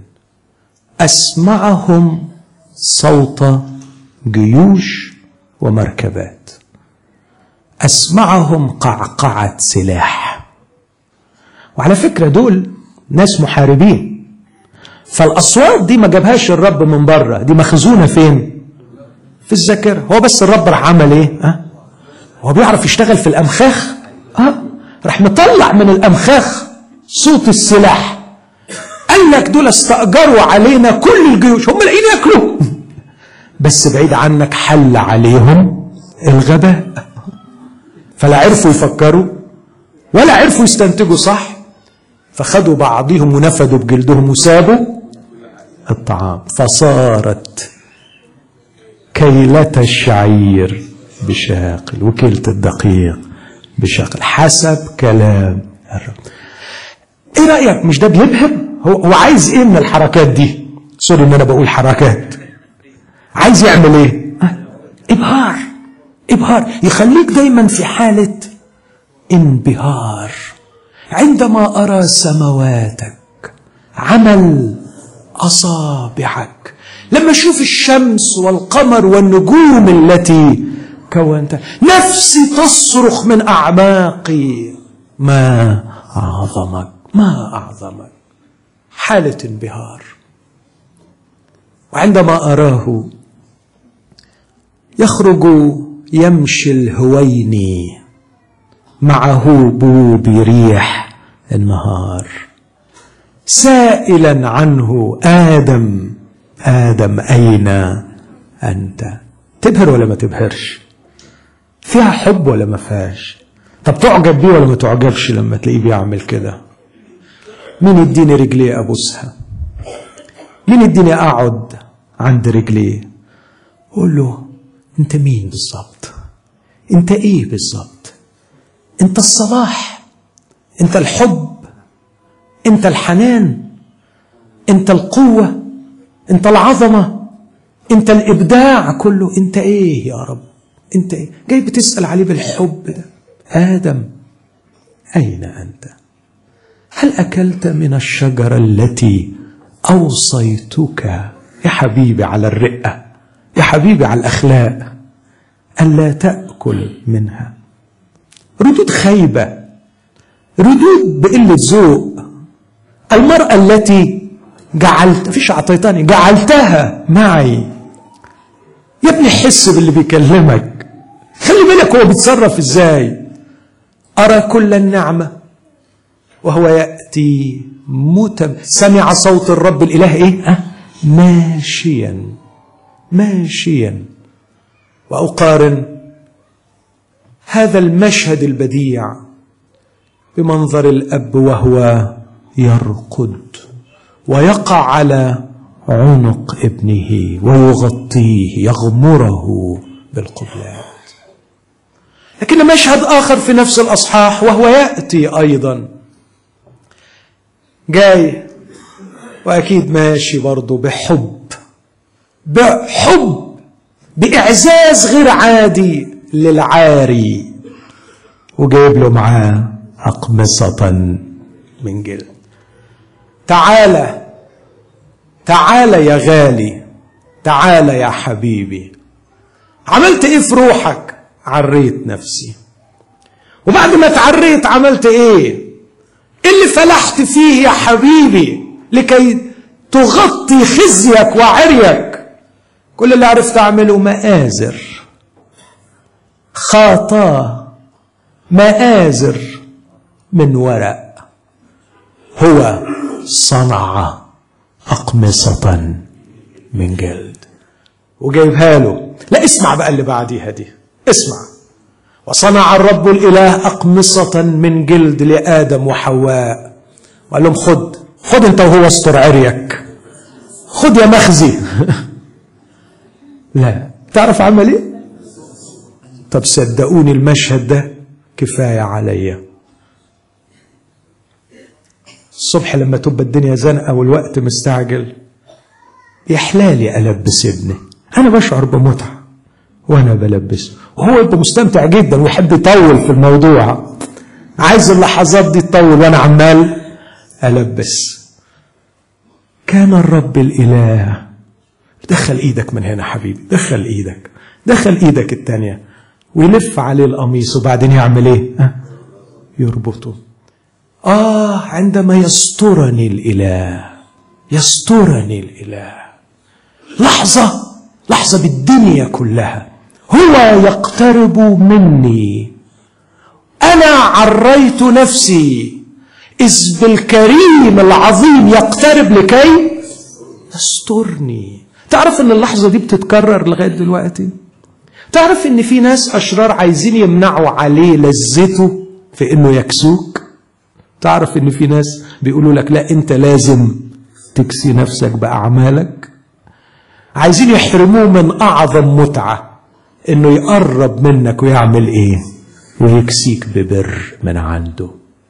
أسمعهم صوت جيوش ومركبات أسمعهم قعقعة سلاح وعلى فكرة دول ناس محاربين فالأصوات دي ما جابهاش الرب من بره دي مخزونة فين في الذاكرة هو بس الرب راح عمل ايه ها هو بيعرف يشتغل في الأمخاخ ها راح مطلع من الأمخاخ صوت السلاح قال لك دول استأجروا علينا كل الجيوش هم لاقيين ياكلوا بس بعيد عنك حل عليهم الغباء فلا عرفوا يفكروا ولا عرفوا يستنتجوا صح فخدوا بعضهم ونفدوا بجلدهم وسابوا الطعام فصارت كيلة الشعير بشاقل وكيلة الدقيق بشاقل حسب كلام الرب ايه رأيك مش ده بيبهر هو, هو عايز ايه من الحركات دي سوري ان انا بقول حركات عايز يعمل ايه ابهار ابهار يخليك دايما في حالة انبهار عندما ارى سمواتك عمل اصابعك لما اشوف الشمس والقمر والنجوم التي كونت نفسي تصرخ من اعماقي ما اعظمك ما اعظمك حالة انبهار وعندما أراه يخرج يمشي الهويني معه بوب ريح النهار سائلا عنه آدم آدم أين أنت تبهر ولا ما تبهرش فيها حب ولا ما فيهاش طب تعجب بيه ولا ما تعجبش لما تلاقيه بيعمل كده مين يديني رجليه ابوسها مين يديني اقعد عند رجليه قول له انت مين بالظبط انت ايه بالظبط انت الصلاح انت الحب انت الحنان انت القوه انت العظمه انت الابداع كله انت ايه يا رب انت ايه جاي بتسال عليه بالحب ده ادم اين انت هل اكلت من الشجره التي اوصيتك يا حبيبي على الرئه يا حبيبي على الاخلاق الا تاكل منها ردود خيبه ردود بقله ذوق المراه التي جعلت فيش اعطيتني جعلتها معي يا ابني حس باللي بيكلمك خلي بالك هو بيتصرف ازاي ارى كل النعمه وهو ياتي متم سمع صوت الرب الاله ايه أه؟ ماشيا ماشيا واقارن هذا المشهد البديع بمنظر الاب وهو يرقد ويقع على عنق ابنه ويغطيه يغمره بالقبلات لكن مشهد اخر في نفس الاصحاح وهو ياتي ايضا جاي واكيد ماشي برضه بحب بحب باعزاز غير عادي للعاري وجايب له معاه اقمصه من جلد تعالى تعالى يا غالي تعالى يا حبيبي عملت ايه في روحك عريت نفسي وبعد ما اتعريت عملت ايه اللي فلحت فيه يا حبيبي لكي تغطي خزيك وعريك كل اللي عرفت اعمله مآزر خاطاه مآزر من ورق هو صنع أقمصة من جلد وجايبها له لا اسمع بقى اللي بعديها دي اسمع وصنع الرب الإله أقمصة من جلد لآدم وحواء وقال لهم خد خد انت وهو استر عريك خد يا مخزي لا تعرف عمل ايه طب صدقوني المشهد ده كفاية عليا الصبح لما تبقى الدنيا زنقة والوقت مستعجل يحلالي ألبس ابني أنا بشعر بمتعة وأنا بلبسه وهو يبقى مستمتع جدا ويحب يطول في الموضوع عايز اللحظات دي تطول وأنا عمال ألبس كان الرب الإله دخل إيدك من هنا حبيبي دخل إيدك دخل إيدك التانية ويلف عليه القميص وبعدين يعمل إيه؟ ها؟ يربطه آه عندما يسترني الإله يسترني الإله لحظة لحظة بالدنيا كلها هو يقترب مني أنا عريت نفسي إذ بالكريم العظيم يقترب لكي يسترني تعرف ان اللحظة دي بتتكرر لغاية دلوقتي تعرف ان في ناس اشرار عايزين يمنعوا عليه لذته في انه يكسوك تعرف ان في ناس بيقولوا لك لا انت لازم تكسي نفسك باعمالك عايزين يحرموه من اعظم متعه انه يقرب منك ويعمل ايه ويكسيك ببر من عنده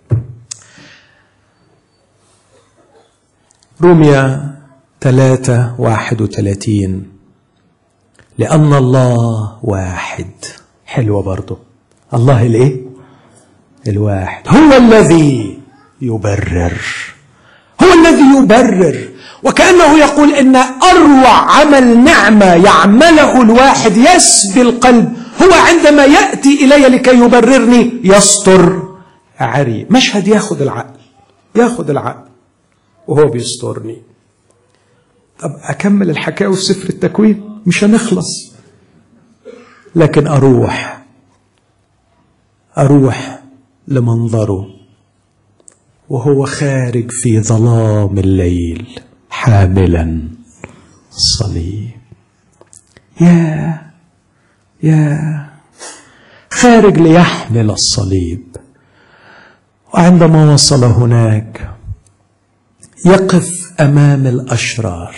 روميا ثلاثة واحد وثلاثين لأن الله واحد حلوة برضه الله الايه الواحد هو الذي يبرر هو الذي يبرر وكأنه يقول إن أروع عمل نعمة يعمله الواحد يسبي القلب هو عندما يأتي إلي لكي يبررني يستر عري مشهد ياخد العقل ياخد العقل وهو بيسترني طب أكمل الحكاية في سفر التكوين مش هنخلص لكن أروح أروح لمنظره وهو خارج في ظلام الليل حاملا الصليب يا يا خارج ليحمل الصليب وعندما وصل هناك يقف امام الاشرار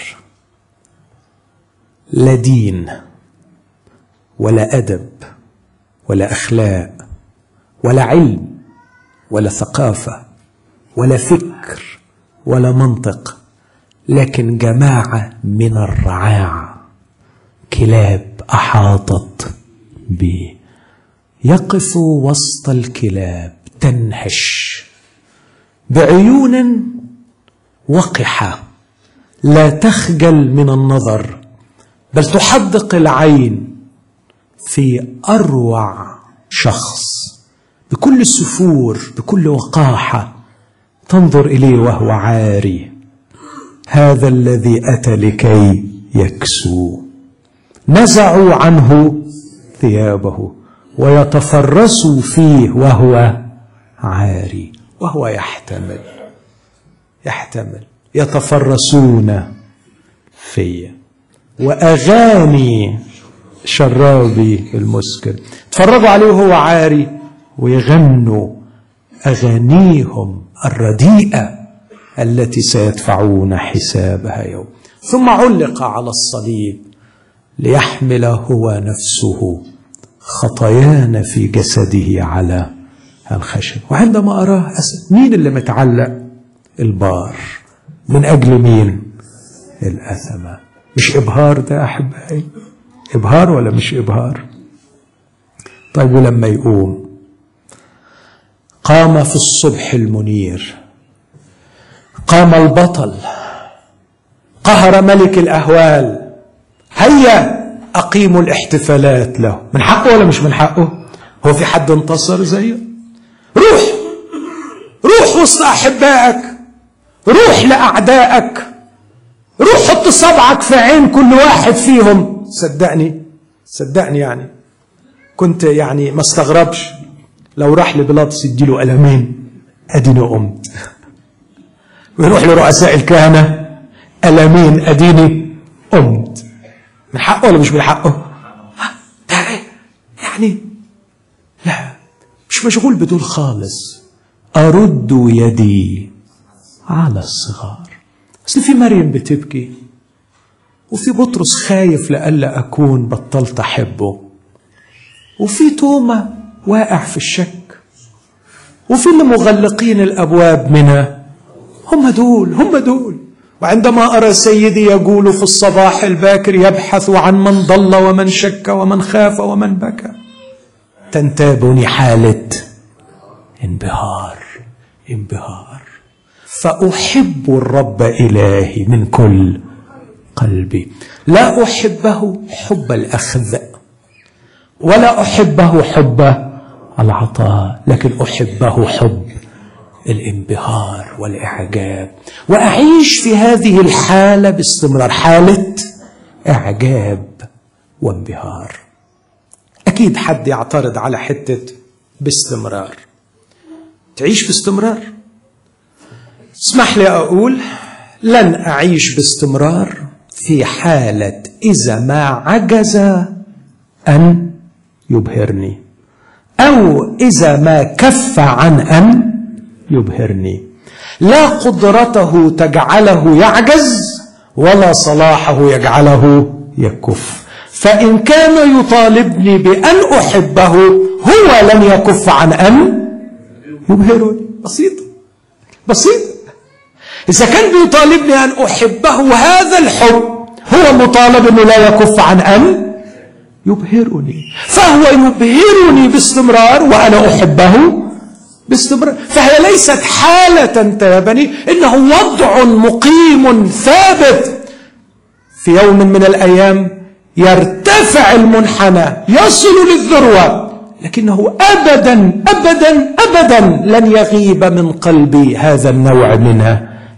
لا دين ولا ادب ولا اخلاق ولا علم ولا ثقافه ولا فكر ولا منطق لكن جماعه من الرعاع كلاب احاطت به يقف وسط الكلاب تنهش بعيون وقحه لا تخجل من النظر بل تحدق العين في اروع شخص بكل سفور بكل وقاحه تنظر اليه وهو عاري هذا الذي اتى لكي يكسو نزعوا عنه ثيابه ويتفرسوا فيه وهو عاري وهو يحتمل يحتمل يتفرسون في واغاني شرابي المسكر تفرجوا عليه وهو عاري ويغنوا اغانيهم الرديئه التي سيدفعون حسابها يوم ثم علق على الصليب ليحمل هو نفسه خطايانا في جسده على الخشب وعندما أراه أسأل مين اللي متعلق البار من أجل مين الأثمة مش إبهار ده أحبائي إبهار ولا مش إبهار طيب ولما يقوم قام في الصبح المنير قام البطل قهر ملك الأهوال هيا أقيموا الاحتفالات له من حقه ولا مش من حقه هو في حد انتصر زيه روح روح وسط أحبائك روح لأعدائك روح حط صبعك في عين كل واحد فيهم صدقني صدقني يعني كنت يعني ما استغربش لو راح لبيلاطس يديله قلمين اديني قمت ويروح لرؤساء الكهنه قلمين اديني قمت من حقه ولا مش من حقه؟ ده يعني لا مش مشغول بدول خالص أرد يدي على الصغار أصل في مريم بتبكي وفي بطرس خايف لألا أكون بطلت أحبه وفي توما واقع في الشك وفي اللي مغلقين الأبواب منها هم دول هم دول وعندما أرى سيدي يقول في الصباح الباكر يبحث عن من ضل ومن شك ومن خاف ومن بكى تنتابني حالة انبهار انبهار فأحب الرب إلهي من كل قلبي لا أحبه حب الأخذ ولا أحبه حب العطاء لكن أحبه حب الانبهار والإعجاب وأعيش في هذه الحالة باستمرار حالة إعجاب وانبهار أكيد حد يعترض على حتة باستمرار تعيش باستمرار اسمح لي أقول لن أعيش باستمرار في حالة إذا ما عجز أن يبهرني أو إذا ما كف عن أن يبهرني لا قدرته تجعله يعجز ولا صلاحه يجعله يكف فإن كان يطالبني بأن أحبه هو لن يكف عن أن يبهرني بسيط بسيط إذا كان بيطالبني أن أحبه هذا الحب هو مطالب أنه لا يكف عن أن يبهرني فهو يبهرني باستمرار وأنا أحبه باستمرار فهي ليست حالة تنتابني إنه وضع مقيم ثابت في يوم من الأيام يرتفع المنحنى يصل للذروة لكنه أبدا أبدا أبدا لن يغيب من قلبي هذا النوع من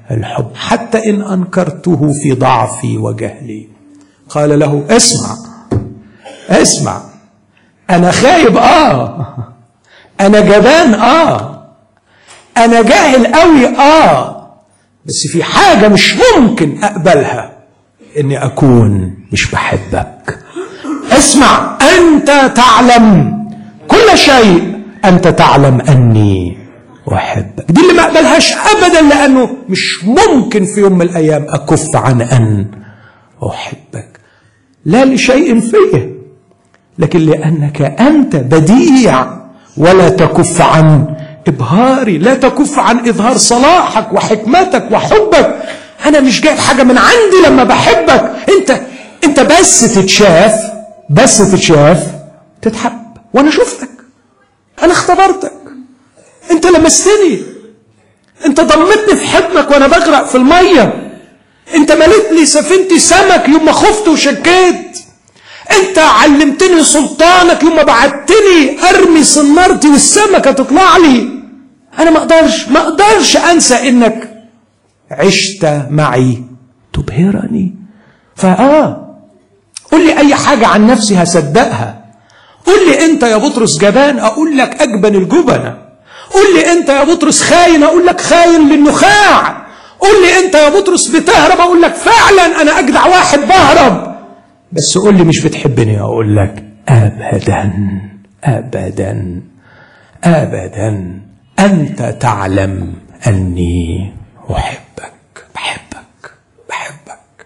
الحب حتى إن أنكرته في ضعفي وجهلي قال له اسمع اسمع أنا خايب آه أنا جبان آه أنا جاهل قوي آه بس في حاجة مش ممكن أقبلها إني أكون مش بحبك اسمع أنت تعلم كل شيء أنت تعلم أني أحبك دي اللي ما أقبلهاش أبدا لأنه مش ممكن في يوم من الأيام أكف عن أن أحبك لا لشيء فيه لكن لأنك أنت بديع ولا تكف عن إبهاري لا تكف عن إظهار صلاحك وحكمتك وحبك أنا مش جايب حاجة من عندي لما بحبك أنت أنت بس تتشاف بس تتشاف تتحب وأنا شفتك أنا اختبرتك أنت لمستني أنت ضمتني في حضنك وأنا بغرق في المية أنت مليت لي سفينتي سمك يوم ما خفت وشكيت انت علمتني سلطانك يوم ما بعتني ارمي صنارتي والسمكه تطلع لي انا ما اقدرش ما اقدرش انسى انك عشت معي تبهرني فاه قول لي اي حاجه عن نفسي هصدقها قول لي انت يا بطرس جبان اقول لك اجبن الجبنه قول لي انت يا بطرس خاين اقول لك خاين للنخاع قول لي انت يا بطرس بتهرب اقول لك فعلا انا اجدع واحد بهرب بس قول لي مش بتحبني اقول لك ابدا ابدا ابدا انت تعلم اني احبك بحبك بحبك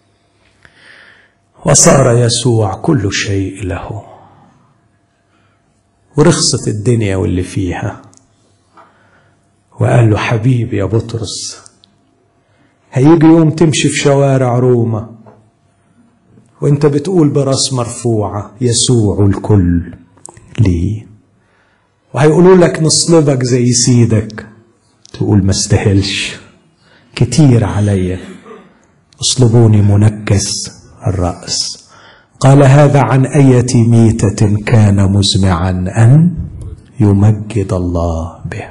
وصار يسوع كل شيء له ورخصت الدنيا واللي فيها وقال له حبيبي يا بطرس هيجي يوم تمشي في شوارع روما وانت بتقول براس مرفوعة يسوع الكل لي وهيقولوا لك نصلبك زي سيدك تقول ما استاهلش كتير عليا اصلبوني منكس الرأس قال هذا عن أية ميتة كان مزمعا أن يمجد الله به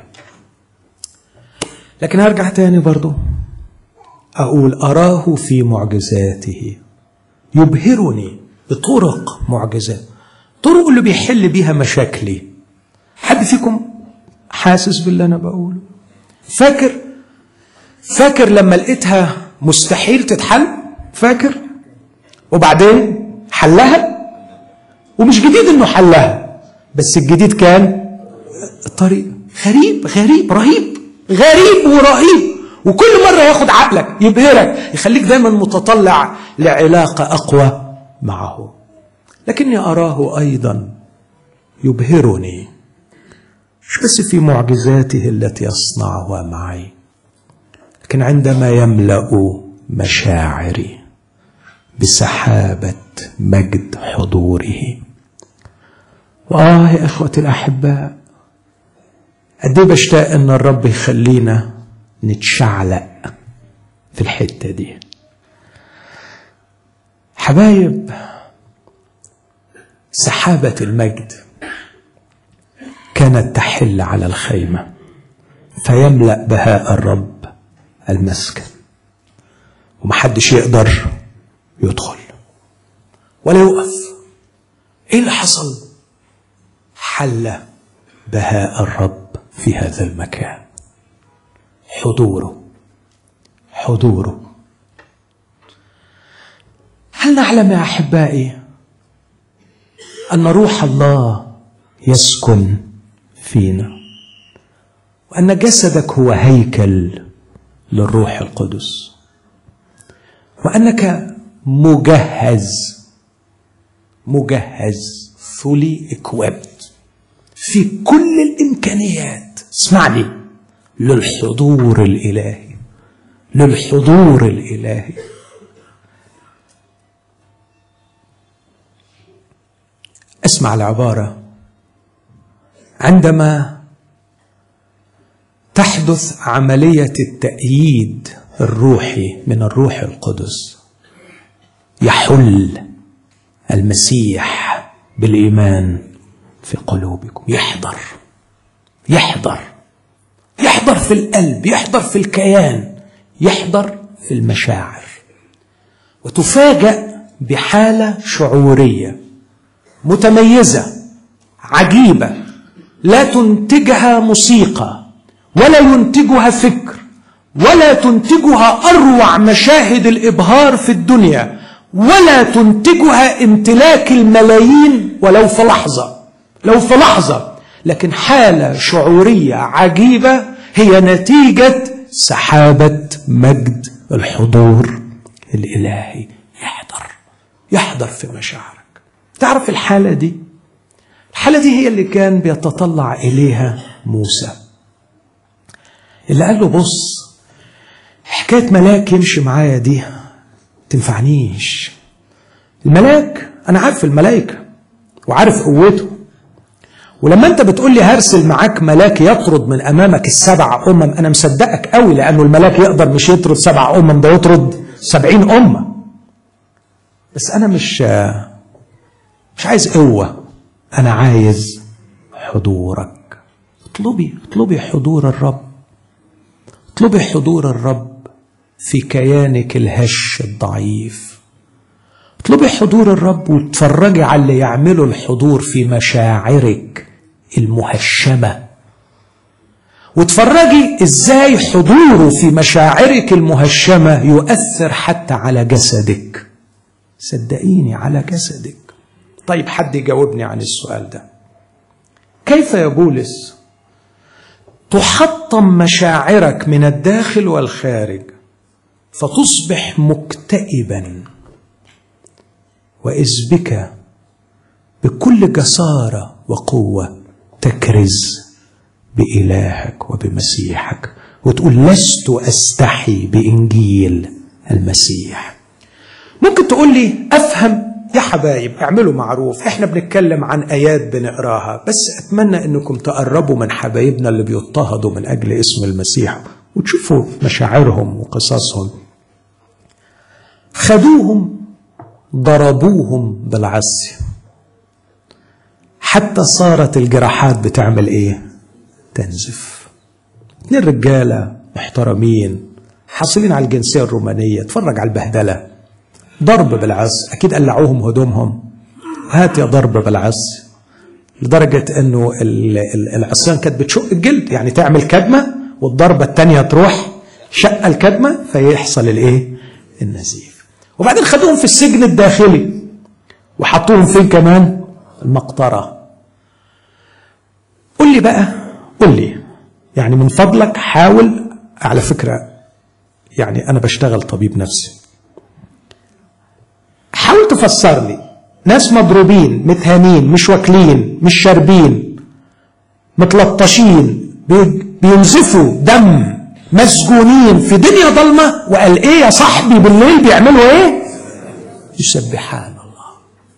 لكن هرجع تاني برضو أقول أراه في معجزاته يبهرني بطرق معجزات طرق اللي بيحل بيها مشاكلي حد فيكم حاسس باللي انا بقوله فاكر فاكر لما لقيتها مستحيل تتحل فاكر وبعدين حلها ومش جديد انه حلها بس الجديد كان الطريق غريب غريب رهيب غريب ورهيب وكل مرة ياخد عقلك يبهرك يخليك دايما متطلع لعلاقة أقوى معه لكني أراه أيضا يبهرني مش بس في معجزاته التي يصنعها معي لكن عندما يملأ مشاعري بسحابة مجد حضوره وآه يا إخوتي الأحباء قد إيه بشتاق إن الرب يخلينا نتشعلق في الحتة دي حبايب سحابة المجد كانت تحل على الخيمة فيملأ بهاء الرب المسكن ومحدش يقدر يدخل ولا يقف ايه اللي حصل حل بهاء الرب في هذا المكان حضوره حضوره هل نعلم يا احبائي ان روح الله يسكن فينا وان جسدك هو هيكل للروح القدس وانك مجهز مجهز fully equipped في كل الامكانيات اسمعني للحضور الالهي للحضور الالهي اسمع العباره عندما تحدث عمليه التأييد الروحي من الروح القدس يحل المسيح بالايمان في قلوبكم يحضر يحضر يحضر في القلب يحضر في الكيان يحضر في المشاعر وتفاجأ بحالة شعورية متميزة عجيبة لا تنتجها موسيقى ولا ينتجها فكر ولا تنتجها اروع مشاهد الابهار في الدنيا ولا تنتجها امتلاك الملايين ولو في لحظه لو في لحظه لكن حاله شعوريه عجيبه هي نتيجه سحابه مجد الحضور الالهي يحضر يحضر في مشاعرك تعرف الحاله دي الحاله دي هي اللي كان بيتطلع اليها موسى اللي قال له بص حكايه ملاك يمشي معايا دي تنفعنيش الملاك انا عارف الملائكه وعارف قوته ولما انت بتقول لي هرسل معاك ملاك يطرد من امامك السبع امم انا مصدقك قوي لانه الملاك يقدر مش يطرد سبع امم ده يطرد سبعين امه بس انا مش مش عايز قوه انا عايز حضورك اطلبي اطلبي حضور الرب اطلبي حضور الرب في كيانك الهش الضعيف اطلبي حضور الرب وتفرجي على اللي يعمله الحضور في مشاعرك المهشمه وتفرجي ازاي حضوره في مشاعرك المهشمه يؤثر حتى على جسدك صدقيني على جسدك طيب حد يجاوبني عن السؤال ده كيف يا بولس تحطم مشاعرك من الداخل والخارج فتصبح مكتئبا واذ بك بكل جساره وقوه تكرز بالهك وبمسيحك وتقول لست استحي بانجيل المسيح ممكن تقول لي افهم يا حبايب اعملوا معروف احنا بنتكلم عن ايات بنقراها بس اتمنى انكم تقربوا من حبايبنا اللي بيضطهدوا من اجل اسم المسيح وتشوفوا مشاعرهم وقصصهم خدوهم ضربوهم بالعصي حتى صارت الجراحات بتعمل ايه تنزف اتنين رجاله محترمين حاصلين على الجنسيه الرومانيه اتفرج على البهدله ضرب بالعص اكيد قلعوهم هدومهم هات يا ضرب بالعص لدرجه انه العصيان كانت بتشق الجلد يعني تعمل كدمه والضربه الثانيه تروح شق الكدمه فيحصل الايه النزيف وبعدين خدوهم في السجن الداخلي وحطوهم فين كمان المقطره قول لي بقى قول لي يعني من فضلك حاول على فكره يعني انا بشتغل طبيب نفسي حاول تفسر لي ناس مضروبين متهانين مش واكلين مش شاربين متلطشين بينزفوا دم مسجونين في دنيا ضلمة وقال ايه يا صاحبي بالليل بيعملوا ايه يسبحان الله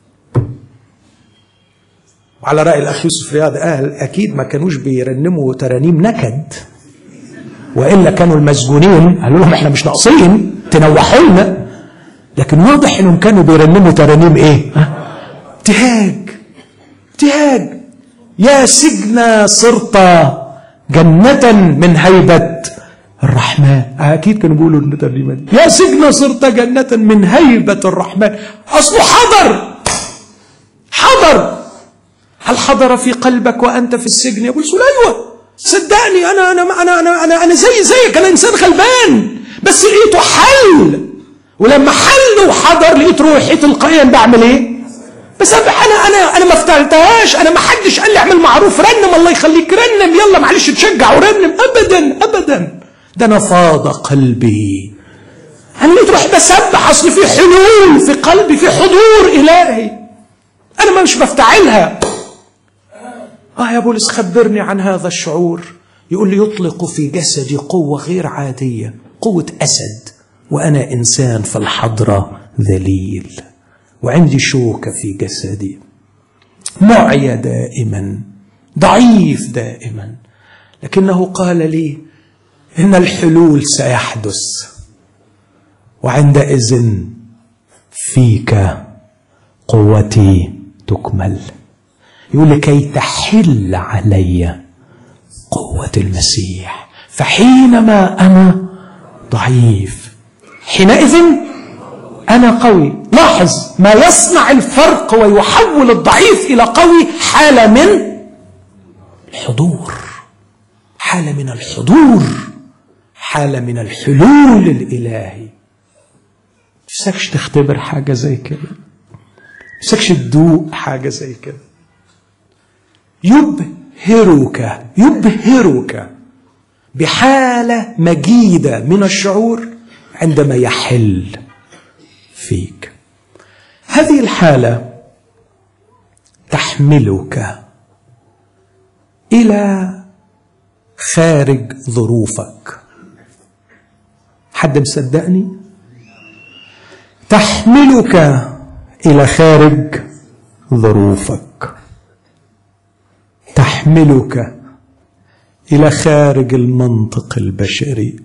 وعلى رأي الأخ يوسف رياض قال أكيد ما كانوش بيرنموا ترانيم نكد وإلا كانوا المسجونين قالوا لهم احنا مش ناقصين تنوحوا لنا لكن واضح انهم كانوا بيرنموا ترانيم ايه ابتهاج ابتهاج يا سجن صرت جنة من هيبة الرحمن أكيد كانوا بيقولوا الترنيمة دي يا سجن صرت جنة من هيبة الرحمن أصله حضر حضر هل حضر في قلبك وأنت في السجن يا أبو أيوه صدقني أنا أنا أنا أنا أنا, أنا زي زيك أنا إنسان غلبان بس لقيته حل ولما حل وحضر لقيت روحي تلقائيا بعمل ايه؟ بس انا انا انا ما افتعلتهاش انا ما حدش قال لي اعمل معروف رنم الله يخليك رنم يلا معلش تشجع ورنم ابدا ابدا ده انا فاض قلبي انا لقيت روحي بسبح اصل في حلول في قلبي في حضور الهي انا مش بفتعلها اه يا بولس خبرني عن هذا الشعور يقول لي يطلق في جسدي قوه غير عاديه قوه اسد وانا انسان في الحضره ذليل وعندي شوكه في جسدي معيا دائما ضعيف دائما لكنه قال لي ان الحلول سيحدث وعندئذ فيك قوتي تكمل يقول لكي تحل علي قوه المسيح فحينما انا ضعيف حينئذ انا قوي لاحظ ما يصنع الفرق ويحول الضعيف الى قوي حاله من الحضور حاله من الحضور حاله من الحلول الالهي نفسكش تختبر حاجه زي كده نفسكش تدوق حاجه زي كده يبهرك يبهرك بحاله مجيده من الشعور عندما يحل فيك هذه الحاله تحملك الى خارج ظروفك حد مصدقني تحملك الى خارج ظروفك تحملك الى خارج المنطق البشري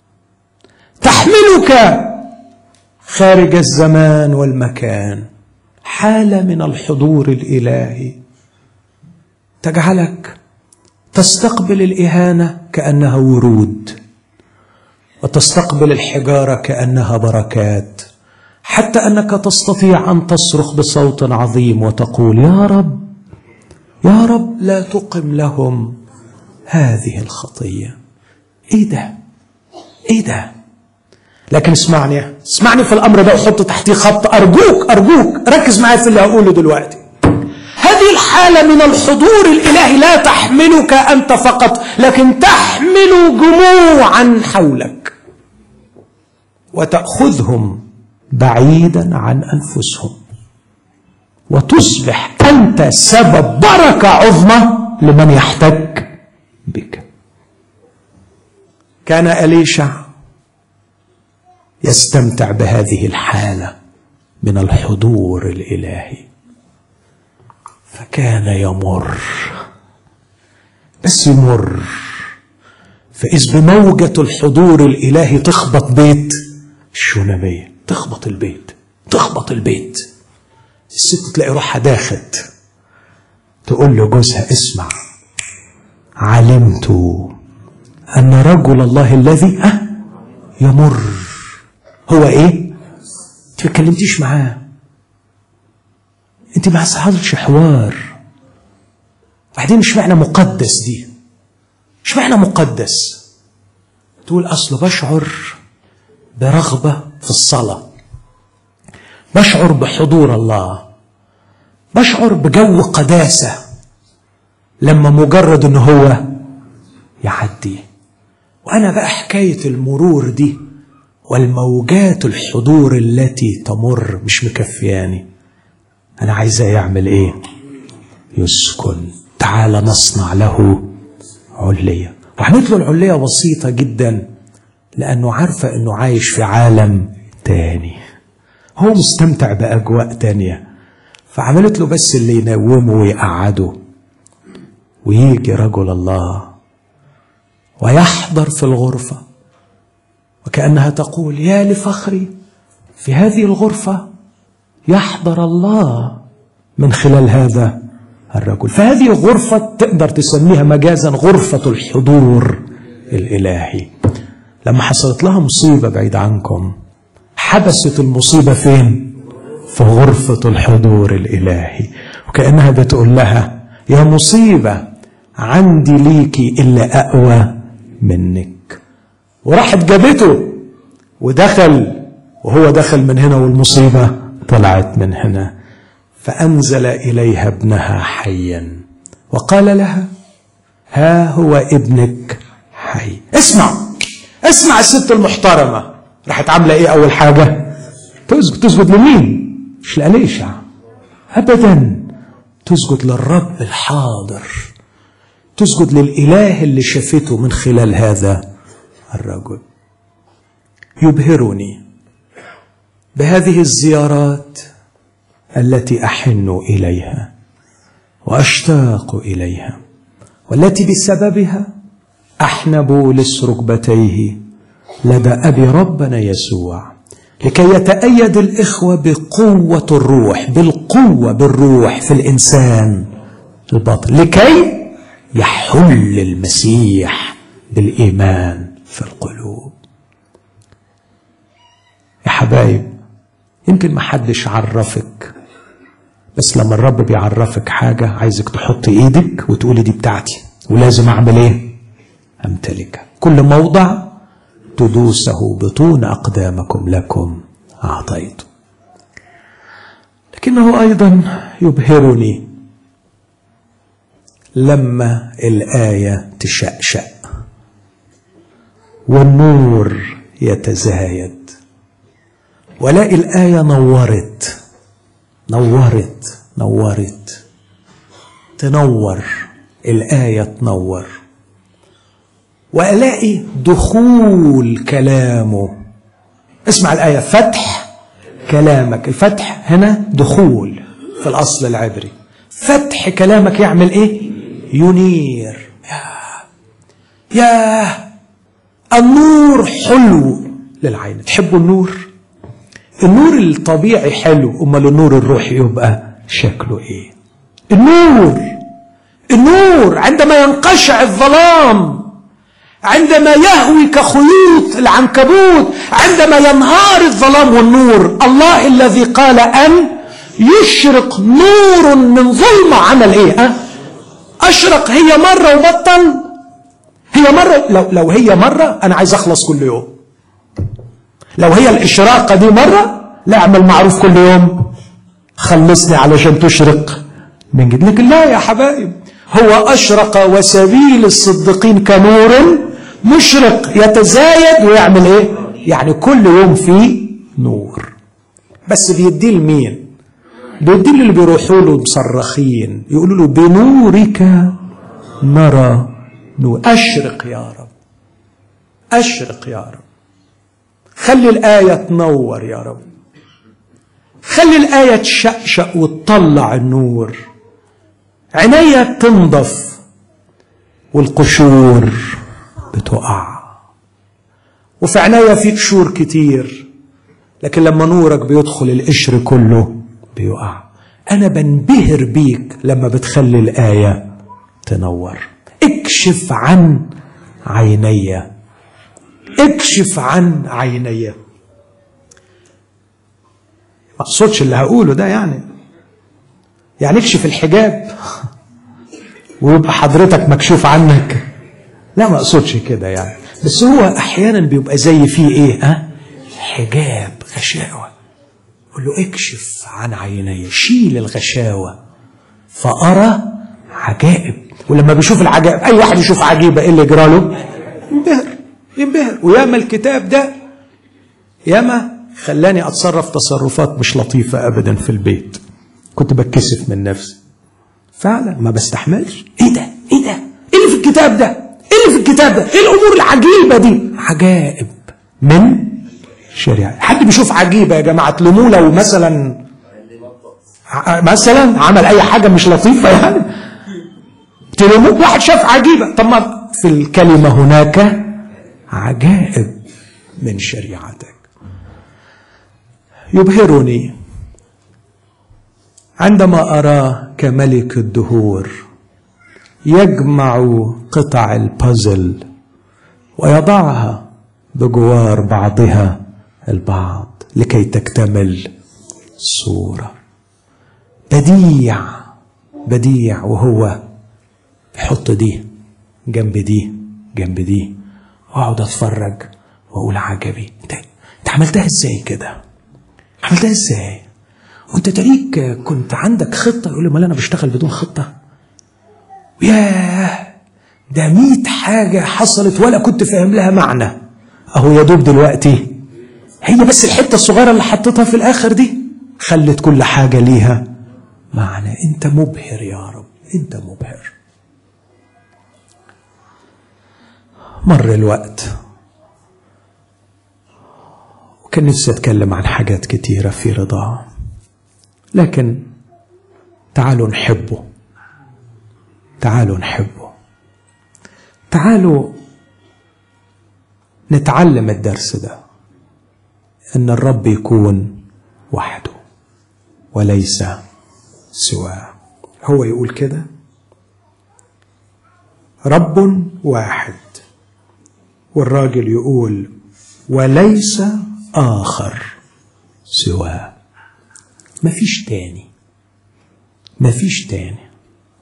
تحملك خارج الزمان والمكان حاله من الحضور الالهي تجعلك تستقبل الاهانه كانها ورود وتستقبل الحجاره كانها بركات حتى انك تستطيع ان تصرخ بصوت عظيم وتقول يا رب يا رب لا تقم لهم هذه الخطيه ايه ده ايه ده لكن اسمعني اسمعني في الامر ده وحط تحتيه خط ارجوك ارجوك ركز معايا في اللي هقوله دلوقتي هذه الحالة من الحضور الإلهي لا تحملك أنت فقط لكن تحمل جموعا حولك وتأخذهم بعيدا عن أنفسهم وتصبح أنت سبب بركة عظمى لمن يحتج بك كان أليشع يستمتع بهذه الحالة من الحضور الإلهي فكان يمر بس يمر فإذ بموجة الحضور الإلهي تخبط بيت الشونامية تخبط البيت تخبط البيت الست تلاقي روحها داخت تقول لجوزها اسمع علمت أن رجل الله الذي أه يمر هو إيه؟ أنت ما اتكلمتيش معاه أنت ما حصلش حوار بعدين مش معنى مقدس دي مش معنى مقدس تقول أصل بشعر برغبة في الصلاة بشعر بحضور الله بشعر بجو قداسة لما مجرد ان هو يعدي وانا بقى حكاية المرور دي والموجات الحضور التي تمر مش مكفياني انا عايزاه يعمل ايه يسكن تعال نصنع له علية وعملت له العلية بسيطة جدا لأنه عارفة أنه عايش في عالم تاني هو مستمتع بأجواء تانية فعملت له بس اللي ينومه ويقعده ويجي رجل الله ويحضر في الغرفة وكأنها تقول يا لفخري في هذه الغرفة يحضر الله من خلال هذا الرجل فهذه غرفة تقدر تسميها مجازا غرفة الحضور الإلهي لما حصلت لها مصيبة بعيد عنكم حبست المصيبة فين؟ في غرفة الحضور الإلهي وكأنها بتقول لها يا مصيبة عندي ليكي إلا أقوى منك وراحت جابته ودخل وهو دخل من هنا والمصيبة طلعت من هنا فأنزل إليها ابنها حيا وقال لها ها هو ابنك حي اسمع اسمع الست المحترمة راحت عاملة ايه أول حاجة تسجد تسجد لمين مش لأليشع أبدا تسجد للرب الحاضر تسجد للإله اللي شافته من خلال هذا الرجل يبهرني بهذه الزيارات التي احن اليها واشتاق اليها والتي بسببها احن بولس ركبتيه لدى ابي ربنا يسوع لكي يتأيد الإخوة بقوة الروح بالقوة بالروح في الإنسان الباطن لكي يحل المسيح بالإيمان في القلوب حبايب يمكن ما حدش عرفك بس لما الرب بيعرفك حاجة عايزك تحط ايدك وتقولي دي بتاعتي ولازم اعمل ايه امتلكها كل موضع تدوسه بطون اقدامكم لكم اعطيت لكنه ايضا يبهرني لما الايه تشأشأ والنور يتزايد ولاقي الايه نورت نورت نورت تنور الايه تنور والاقي دخول كلامه اسمع الايه فتح كلامك الفتح هنا دخول في الاصل العبري فتح كلامك يعمل ايه ينير يا يا النور حلو للعين تحبوا النور النور الطبيعي حلو امال النور الروحي يبقى شكله ايه النور النور عندما ينقشع الظلام عندما يهوي كخيوط العنكبوت عندما ينهار الظلام والنور الله الذي قال ان يشرق نور من ظلمه عمل ايه ها اشرق هي مره وبطل هي مره لو لو هي مره انا عايز اخلص كل يوم لو هي الاشراقه دي مره لا اعمل معروف كل يوم خلصني علشان تشرق من جديد لكن لا يا حبايب هو اشرق وسبيل الصديقين كنور مشرق يتزايد ويعمل ايه يعني كل يوم فيه نور بس بيديه لمين بيديه اللي بيروحوا له مصرخين يقولوا له بنورك نرى نور اشرق يا رب اشرق يا رب خلي الآية تنور يا رب خلي الآية تشقشق وتطلع النور عينيا تنضف والقشور بتقع وفي عينيا في قشور كتير لكن لما نورك بيدخل القشر كله بيقع أنا بنبهر بيك لما بتخلي الآية تنور اكشف عن عيني اكشف عن عيني ما اقصدش اللي هقوله ده يعني يعني اكشف الحجاب ويبقى حضرتك مكشوف عنك لا ما اقصدش كده يعني بس هو احيانا بيبقى زي فيه ايه ها حجاب غشاوه قول له اكشف عن عيني شيل الغشاوه فارى عجائب ولما بيشوف العجائب اي واحد يشوف عجيبه ايه اللي يجرى له ينبهر ينبهر وياما الكتاب ده ياما خلاني اتصرف تصرفات مش لطيفه ابدا في البيت كنت بتكسف من نفسي فعلا ما بستحملش ايه ده ايه ده ايه اللي في الكتاب ده ايه اللي في الكتاب ده ايه الامور العجيبه دي عجائب من شريعه حد بيشوف عجيبه يا جماعه تلوموه لو مثلا مثلا عمل اي حاجه مش لطيفه يعني تلوموه واحد شاف عجيبه طب ما في الكلمه هناك عجائب من شريعتك يبهرني عندما اراه كملك الدهور يجمع قطع البازل ويضعها بجوار بعضها البعض لكي تكتمل الصوره بديع بديع وهو يحط دي جنب دي جنب دي واقعد اتفرج واقول عجبي انت انت عملتها ازاي كده عملتها ازاي وانت تاريك كنت عندك خطه يقول لي امال انا بشتغل بدون خطه ياه ده ميت حاجة حصلت ولا كنت فاهم لها معنى أهو يا دوب دلوقتي هي بس الحتة الصغيرة اللي حطيتها في الآخر دي خلت كل حاجة ليها معنى أنت مبهر يا رب أنت مبهر مر الوقت وكان نفسي أتكلم عن حاجات كتيرة في رضاه لكن تعالوا نحبه تعالوا نحبه تعالوا نتعلم الدرس ده ان الرب يكون وحده وليس سواه هو يقول كده رب واحد والراجل يقول وليس اخر سواه مفيش تاني مفيش تاني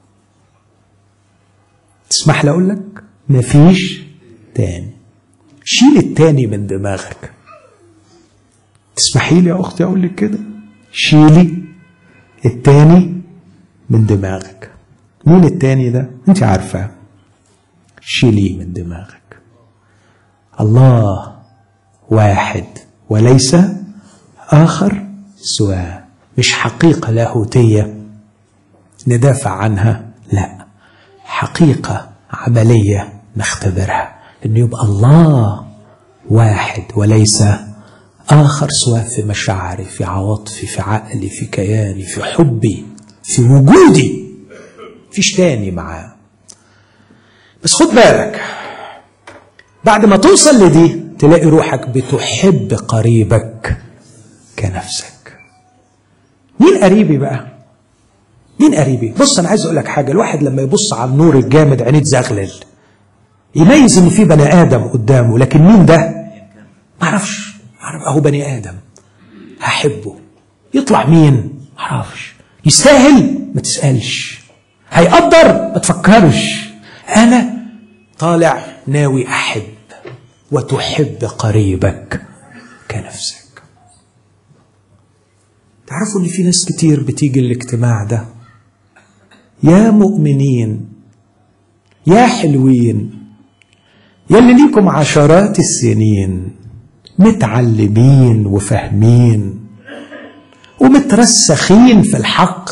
تسمح لي اقول لك مفيش تاني شيل التاني من دماغك تسمحي لي يا اختي اقول لك كده شيلي التاني من دماغك مين التاني ده انت عارفه شيليه من دماغك الله واحد وليس اخر سواه مش حقيقه لاهوتيه ندافع عنها لا حقيقه عمليه نختبرها انه يبقى الله واحد وليس اخر سواه في مشاعري في عواطفي في عقلي في كياني في حبي في وجودي فيش تاني معاه بس خد بالك بعد ما توصل لدي تلاقي روحك بتحب قريبك كنفسك مين قريبي بقى مين قريبي بص انا عايز اقول لك حاجه الواحد لما يبص على النور الجامد عينيه تزغلل يميز ان في بني ادم قدامه لكن مين ده ما اعرفش اعرف اهو بني ادم هحبه يطلع مين ما اعرفش يستاهل ما تسالش هيقدر ما تفكرش انا طالع ناوي احب وتحب قريبك كنفسك تعرفوا ان في ناس كتير بتيجي الاجتماع ده يا مؤمنين يا حلوين يا اللي ليكم عشرات السنين متعلمين وفاهمين ومترسخين في الحق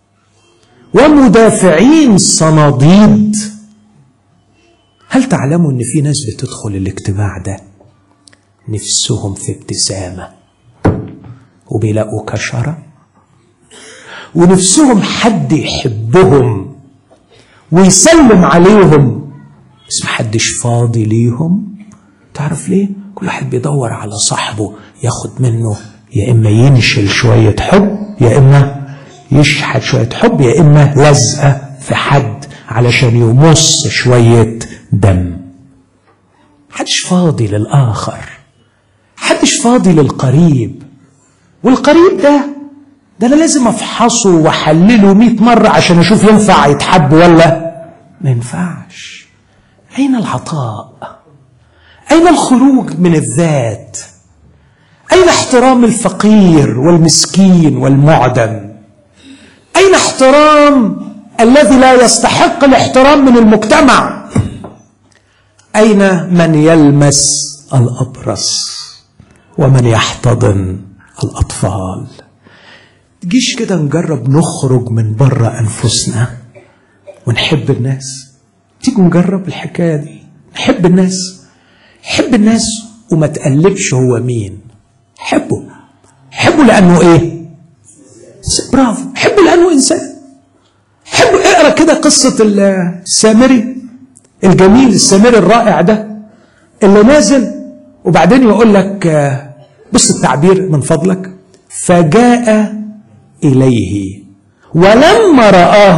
ومدافعين صناديد هل تعلموا ان في ناس بتدخل الاجتماع ده نفسهم في ابتسامه وبيلاقوا كشره ونفسهم حد يحبهم ويسلم عليهم بس محدش فاضي ليهم تعرف ليه كل واحد بيدور على صاحبه ياخد منه يا اما ينشل شويه حب يا اما يشحت شويه حب يا اما لزقه في حد علشان يمص شويه دم محدش فاضي للاخر محدش فاضي للقريب والقريب ده ده انا لازم افحصه واحلله مئة مرة عشان اشوف ينفع يتحب ولا ما ينفعش اين العطاء اين الخروج من الذات اين احترام الفقير والمسكين والمعدم اين احترام الذي لا يستحق الاحترام من المجتمع اين من يلمس الابرص ومن يحتضن الاطفال تجيش كده نجرب نخرج من بره انفسنا ونحب الناس تيجوا نجرب الحكايه دي نحب الناس حب الناس وما تقلبش هو مين حبه حبه لانه ايه برافو حبه لانه انسان حبه اقرا كده قصه السامري الجميل السامري الرائع ده اللي نازل وبعدين يقول لك بص التعبير من فضلك فجاء اليه ولما رآه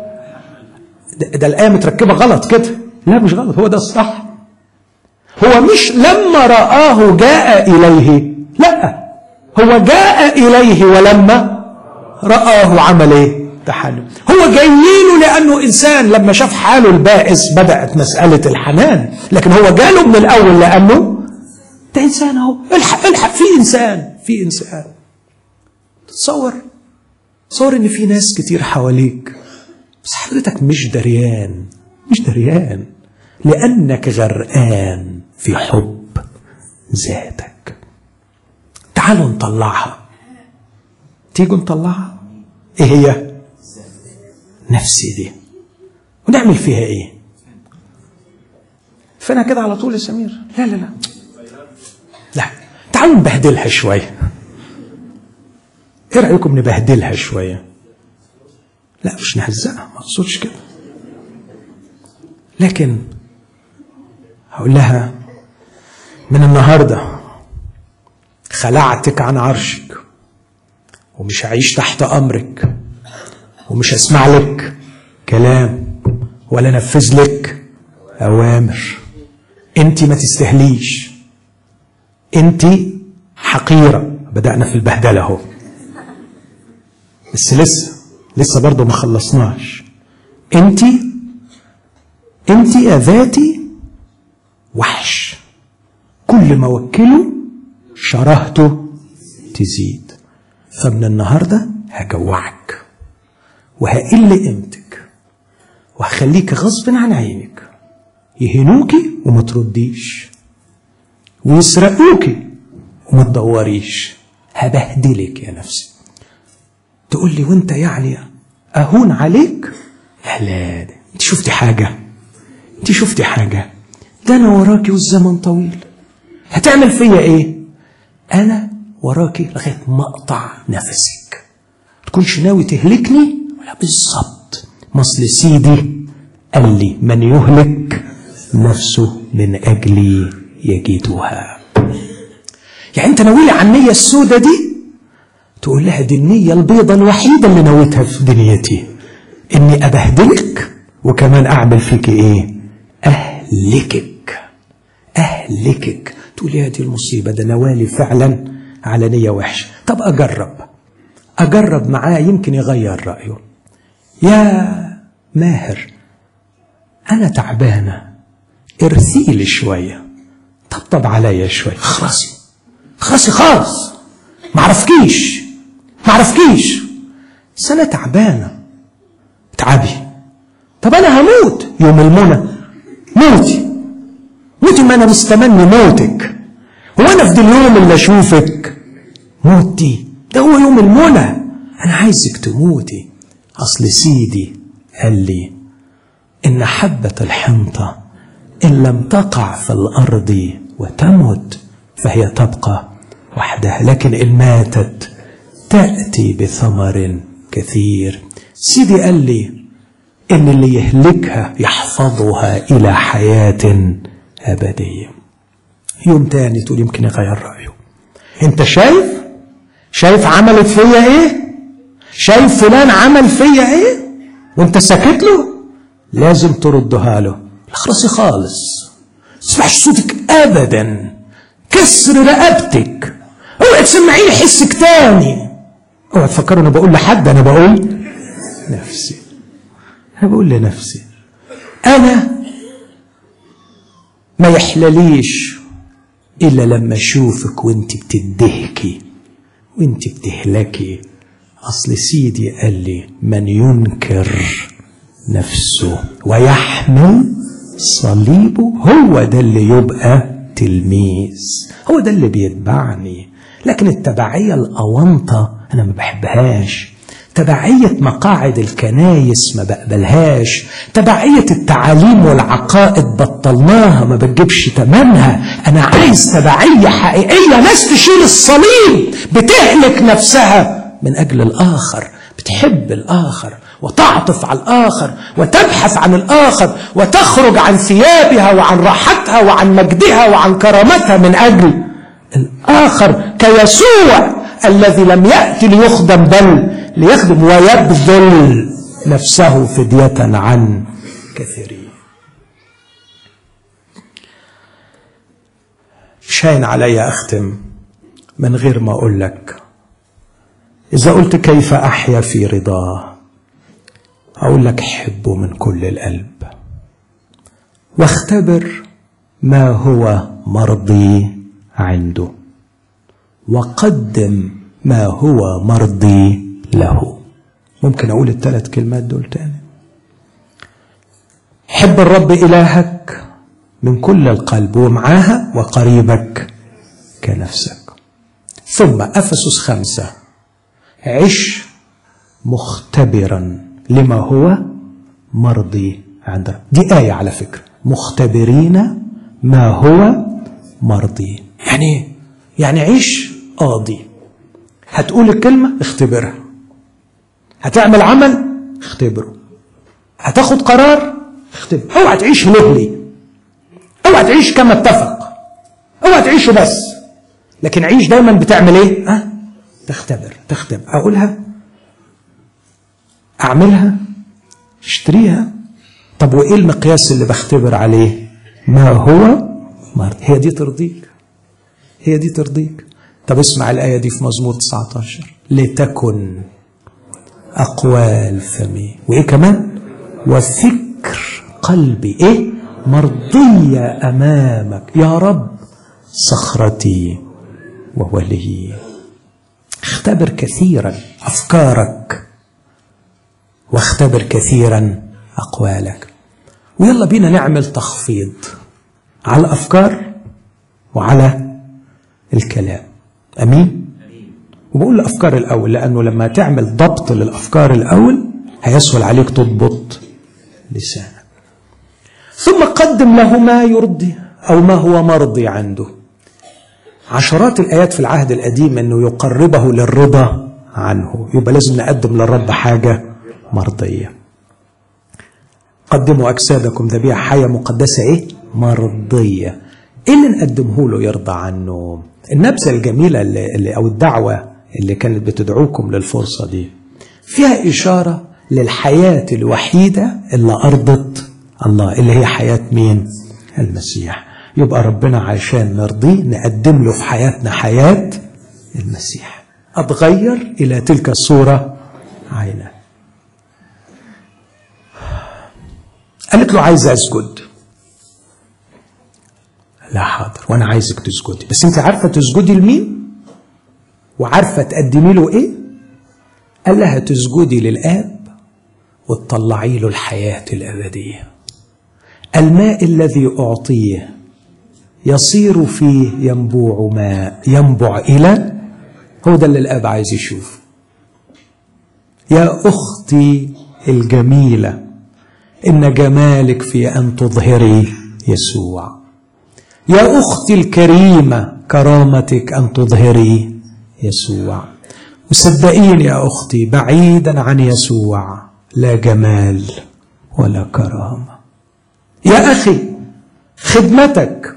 ده, ده الآية متركبة غلط كده لا مش غلط هو ده الصح هو مش لما رآه جاء إليه لا هو جاء إليه ولما رآه عمل ايه تحنن هو جاي له لأنه إنسان لما شاف حاله البائس بدأت مسألة الحنان لكن هو جاله من الأول لأنه ده إنسان أهو الحق الحق في إنسان في إنسان تصور تصور ان في ناس كتير حواليك بس حضرتك مش دريان مش دريان لانك غرقان في حب ذاتك تعالوا نطلعها تيجوا نطلعها ايه هي نفسي دي ونعمل فيها ايه فانا كده على طول يا سمير لا لا لا لا تعالوا نبهدلها شويه ايه رايكم نبهدلها شويه لا مش نهزقها ما اقصدش كده لكن هقول لها من النهارده خلعتك عن عرشك ومش هعيش تحت امرك ومش هسمع لك كلام ولا انفذ لك اوامر انت ما تستهليش انت حقيره بدأنا في البهدلة اهو بس لسه لسه برضه ما خلصناش انت انت يا ذاتي وحش كل ما وكله شرهته تزيد فمن النهارده هجوعك وهقل قيمتك وهخليك غصب عن عينك يهنوكي وما ترديش ويسرقوكي وما تدوريش هبهدلك يا نفسي تقول لي وانت يعني اهون عليك لا لا انت شفتي حاجه انت شفتي حاجه ده انا وراكي والزمن طويل هتعمل فيا ايه انا وراكي لغايه ما اقطع نفسك تكونش ناوي تهلكني ولا بالظبط مصل سيدي قال لي من يهلك نفسه من اجلي يجدها يعني انت ناوي لي على النيه السوداء دي تقول لها دي النيه البيضة الوحيده اللي نويتها في دنيتي اني ابهدلك وكمان اعمل فيك ايه اهلكك اهلكك تقول يا دي المصيبه ده نوالي فعلا على نيه وحشه طب اجرب اجرب معاه يمكن يغير رايه يا ماهر انا تعبانه ارثيلي شويه طبطب عليا شويه خلاصي خلاصي خالص معرفكيش معرفكيش بس انا تعبانه تعبي طب انا هموت يوم المنى موتي موتي ما انا مستمني موتك هو انا في دي اليوم اللي اشوفك موتي ده هو يوم المنى انا عايزك تموتي اصل سيدي قال لي ان حبه الحنطه ان لم تقع في الارض وتمت فهي تبقى وحدها لكن ان ماتت تاتي بثمر كثير سيدي قال لي ان اللي يهلكها يحفظها الى حياه ابديه يوم تاني تقول يمكن يغير رايه انت شايف شايف عملت فيا ايه شايف فلان عمل فيا ايه وانت ساكت له لازم تردها له اخرسي خالص تسمعش صوتك ابدا كسر رقبتك اوعي تسمعيني حسك تاني اوعي تفكروا انا بقول لحد انا بقول نفسي انا بقول لنفسي انا ما يحلليش الا لما اشوفك وانت بتدهكي وانت بتهلكي اصل سيدي قال لي من ينكر نفسه ويحمل صليبه هو ده اللي يبقى تلميذ هو ده اللي بيتبعني لكن التبعية الأونطة أنا ما بحبهاش تبعية مقاعد الكنايس ما بقبلهاش تبعية التعاليم والعقائد بطلناها ما بتجيبش تمنها أنا عايز تبعية حقيقية ناس تشيل الصليب بتهلك نفسها من أجل الآخر بتحب الآخر وتعطف على الآخر وتبحث عن الآخر وتخرج عن ثيابها وعن راحتها وعن مجدها وعن كرامتها من أجل الآخر كيسوع الذي لم يأتي ليخدم بل ليخدم ويبذل نفسه فدية عن كثيرين شاين علي أختم من غير ما أقول لك إذا قلت كيف أحيا في رضاه أقول لك حبه من كل القلب واختبر ما هو مرضي عنده وقدم ما هو مرضي له ممكن أقول الثلاث كلمات دول تاني حب الرب إلهك من كل القلب ومعاها وقريبك كنفسك ثم أفسس خمسة عش مختبرا لما هو مرضي عند دي آية على فكرة مختبرين ما هو مرضي يعني يعني عيش قاضي هتقول الكلمة اختبرها هتعمل عمل اختبره هتاخد قرار اختبر اوعى تعيش لهلي اوعى تعيش كما اتفق اوعى تعيش بس لكن عيش دايما بتعمل ايه ها تختبر تختبر اقولها اعملها اشتريها طب وايه المقياس اللي بختبر عليه ما هو مرض هي دي ترضيك هي دي ترضيك طب اسمع الآية دي في مزمور 19 لتكن أقوال فمي وإيه كمان وفكر قلبي إيه مرضية أمامك يا رب صخرتي وولي اختبر كثيرا أفكارك واختبر كثيرا أقوالك ويلا بينا نعمل تخفيض على الأفكار وعلى الكلام أمين وبقول الأفكار الأول لأنه لما تعمل ضبط للأفكار الأول هيسهل عليك تضبط لسانك ثم قدم له ما يرضي أو ما هو مرضي عنده عشرات الآيات في العهد القديم أنه يقربه للرضا عنه يبقى لازم نقدم للرب حاجة مرضية قدموا أجسادكم ذبيحة حية مقدسة إيه؟ مرضية إيه اللي نقدمه له يرضى عنه النبذة الجميلة اللي, اللي أو الدعوة اللي كانت بتدعوكم للفرصة دي فيها إشارة للحياة الوحيدة اللي أرضت الله اللي هي حياة مين؟ المسيح يبقى ربنا عشان نرضيه نقدم له في حياتنا حياة المسيح أتغير إلى تلك الصورة عينه قالت له عايز أسجد لا حاضر وأنا عايزك تسجدي بس أنت عارفة تسجدي لمين وعارفة تقدمي له إيه قال لها تسجدي للآب وتطلعي له الحياة الأبدية الماء الذي أعطيه يصير فيه ينبوع ماء ينبع إلى هو ده اللي الآب عايز يشوف يا أختي الجميلة إن جمالك في أن تظهري يسوع يا أختي الكريمة كرامتك أن تظهري يسوع وصدقيني يا أختي بعيدا عن يسوع لا جمال ولا كرامة يا أخي خدمتك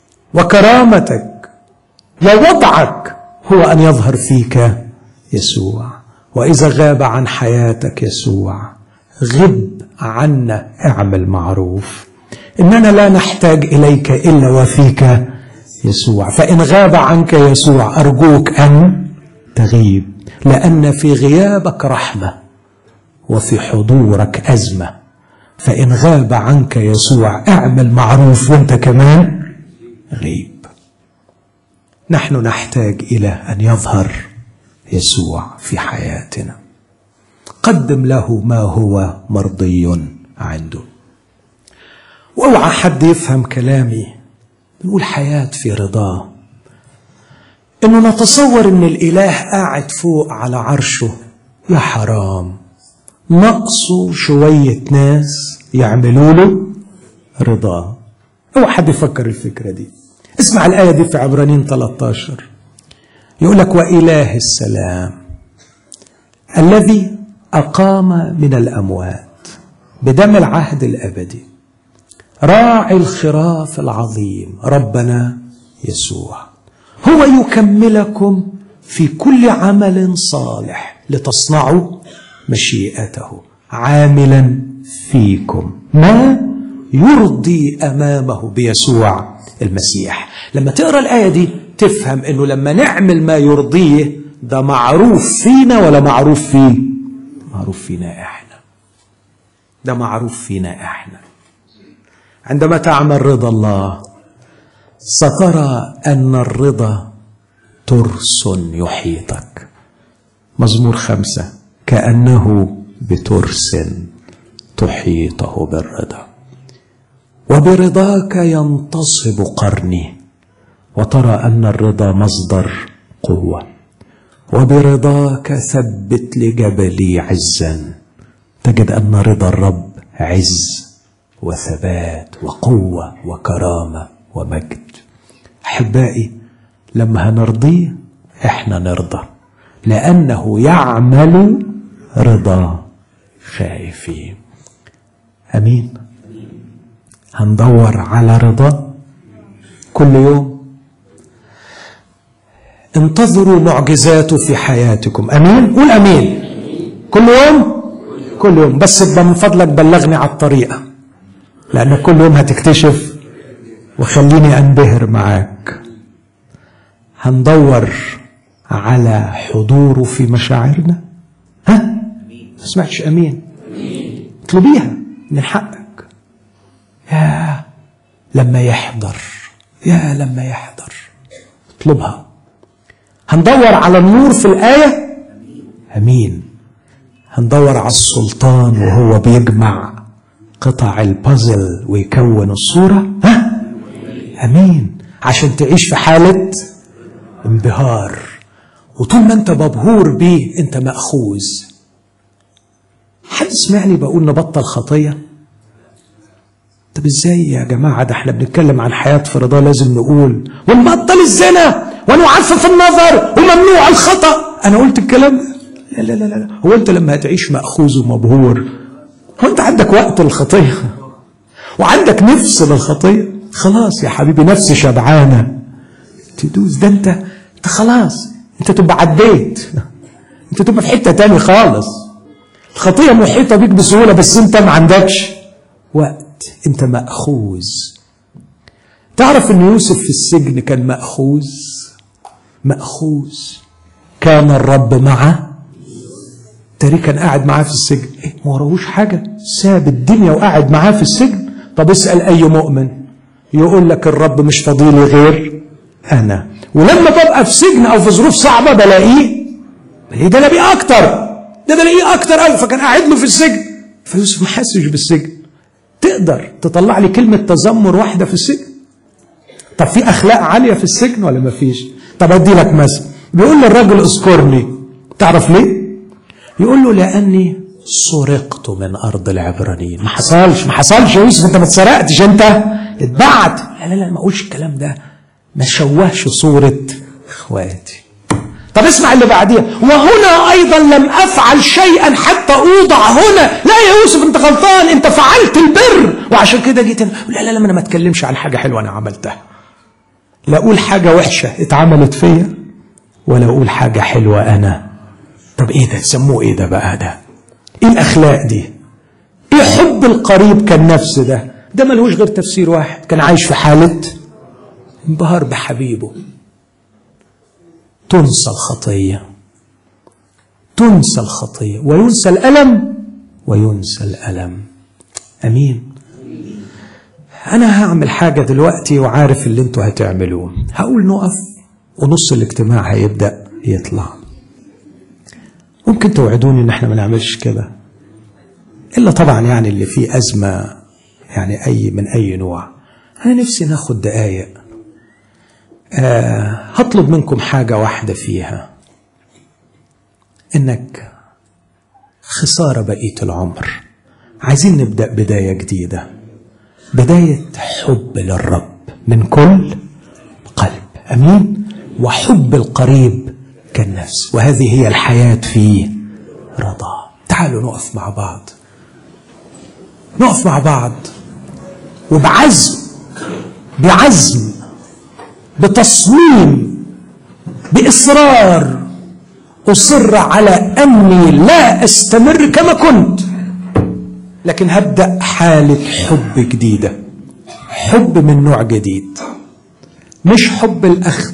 وكرامتك ووضعك هو أن يظهر فيك يسوع وإذا غاب عن حياتك يسوع غب عنا اعمل معروف إننا لا نحتاج إليك إلا وفيك يسوع فإن غاب عنك يسوع أرجوك أن تغيب لأن في غيابك رحمة وفي حضورك أزمة فإن غاب عنك يسوع اعمل معروف وانت كمان غيب نحن نحتاج إلى أن يظهر يسوع في حياتنا قدم له ما هو مرضي عنده واوعى حد يفهم كلامي نقول حياة في رضاه انه نتصور ان الاله قاعد فوق على عرشه يا حرام نقصه شوية ناس يعملوا له رضاه اوعى حد يفكر الفكرة دي اسمع الآية دي في عبرانيين 13 يقول لك وإله السلام الذي أقام من الأموات بدم العهد الأبدي راعي الخراف العظيم ربنا يسوع هو يكملكم في كل عمل صالح لتصنعوا مشيئته عاملا فيكم ما يرضي امامه بيسوع المسيح لما تقرا الايه دي تفهم انه لما نعمل ما يرضيه ده معروف فينا ولا معروف فيه معروف فينا احنا ده معروف فينا احنا عندما تعمل رضا الله سترى ان الرضا ترس يحيطك مزمور خمسه كانه بترس تحيطه بالرضا وبرضاك ينتصب قرني وترى ان الرضا مصدر قوه وبرضاك ثبت لجبلي عزا تجد ان رضا الرب عز وثبات وقوه وكرامه ومجد احبائي لما هنرضيه احنا نرضى لانه يعمل رضا خائفين امين هندور على رضا كل يوم انتظروا معجزاته في حياتكم امين قول امين كل يوم كل يوم بس يبقى من فضلك بلغني على الطريقه لان كل يوم هتكتشف وخليني انبهر معاك هندور على حضوره في مشاعرنا ها ما سمعتش امين اطلبيها من حقك يا لما يحضر يا لما يحضر اطلبها هندور على النور في الآية أمين هندور على السلطان وهو بيجمع قطع البازل ويكون الصورة ها أمين عشان تعيش في حالة انبهار وطول ما انت مبهور بيه انت مأخوذ حد سمعني بقول نبطل خطية طب ازاي يا جماعة ده احنا بنتكلم عن حياة فرضاء لازم نقول ونبطل الزنا ونعفف النظر وممنوع الخطأ انا قلت الكلام ده لا لا لا لا هو انت لما هتعيش مأخوذ ومبهور هو انت عندك وقت للخطية وعندك نفس للخطية خلاص يا حبيبي نفس شبعانة تدوس ده انت انت خلاص انت تبقى عديت انت تبقى في حتة تاني خالص الخطية محيطة بيك بسهولة بس انت ما عندكش وقت انت مأخوذ تعرف ان يوسف في السجن كان مأخوذ مأخوذ كان الرب معه تاري كان قاعد معاه في السجن ايه ما وراهوش حاجة ساب الدنيا وقاعد معاه في السجن طب اسأل اي مؤمن يقول لك الرب مش فضيلي غير انا ولما ببقى في سجن او في ظروف صعبة بلاقيه بلاقيه ده بلاقيه اكتر ده بلاقيه اكتر قوي فكان قاعد له في السجن فيوسف ما حسش بالسجن تقدر تطلع لي كلمة تذمر واحدة في السجن طب في أخلاق عالية في السجن ولا ما فيش طب أدي لك مثل بيقول للراجل اذكرني تعرف ليه يقول له لأني سرقت من أرض العبرانيين ما حصلش ما حصلش يا يوسف أنت ما اتسرقتش أنت اتبعت لا لا لا ما أقولش الكلام ده ما شوهش صورة إخواتي طب اسمع اللي بعديها وهنا ايضا لم افعل شيئا حتى اوضع هنا لا يا يوسف انت غلطان انت فعلت البر وعشان كده جيت لا لا لا انا ما اتكلمش عن حاجه حلوه انا عملتها لا اقول حاجه وحشه اتعملت فيا ولا اقول حاجه حلوه انا طب ايه ده تسموه ايه ده بقى ده ايه الاخلاق دي ايه حب القريب كالنفس ده ده ملوش غير تفسير واحد كان عايش في حاله انبهار بحبيبه تنسى الخطية تنسى الخطية وينسى الألم وينسى الألم أمين أنا هعمل حاجة دلوقتي وعارف اللي انتوا هتعملوه هقول نقف ونص الاجتماع هيبدأ يطلع ممكن توعدوني ان احنا ما نعملش كده الا طبعا يعني اللي فيه ازمه يعني اي من اي نوع انا نفسي ناخد دقايق آه هطلب منكم حاجة واحدة فيها إنك خسارة بقية العمر عايزين نبدأ بداية جديدة بداية حب للرب من كل قلب أمين وحب القريب كالنفس وهذه هي الحياة في رضا تعالوا نقف مع بعض نقف مع بعض وبعزم بعزم بتصميم باصرار اصر على اني لا استمر كما كنت لكن هبدا حاله حب جديده حب من نوع جديد مش حب الاخذ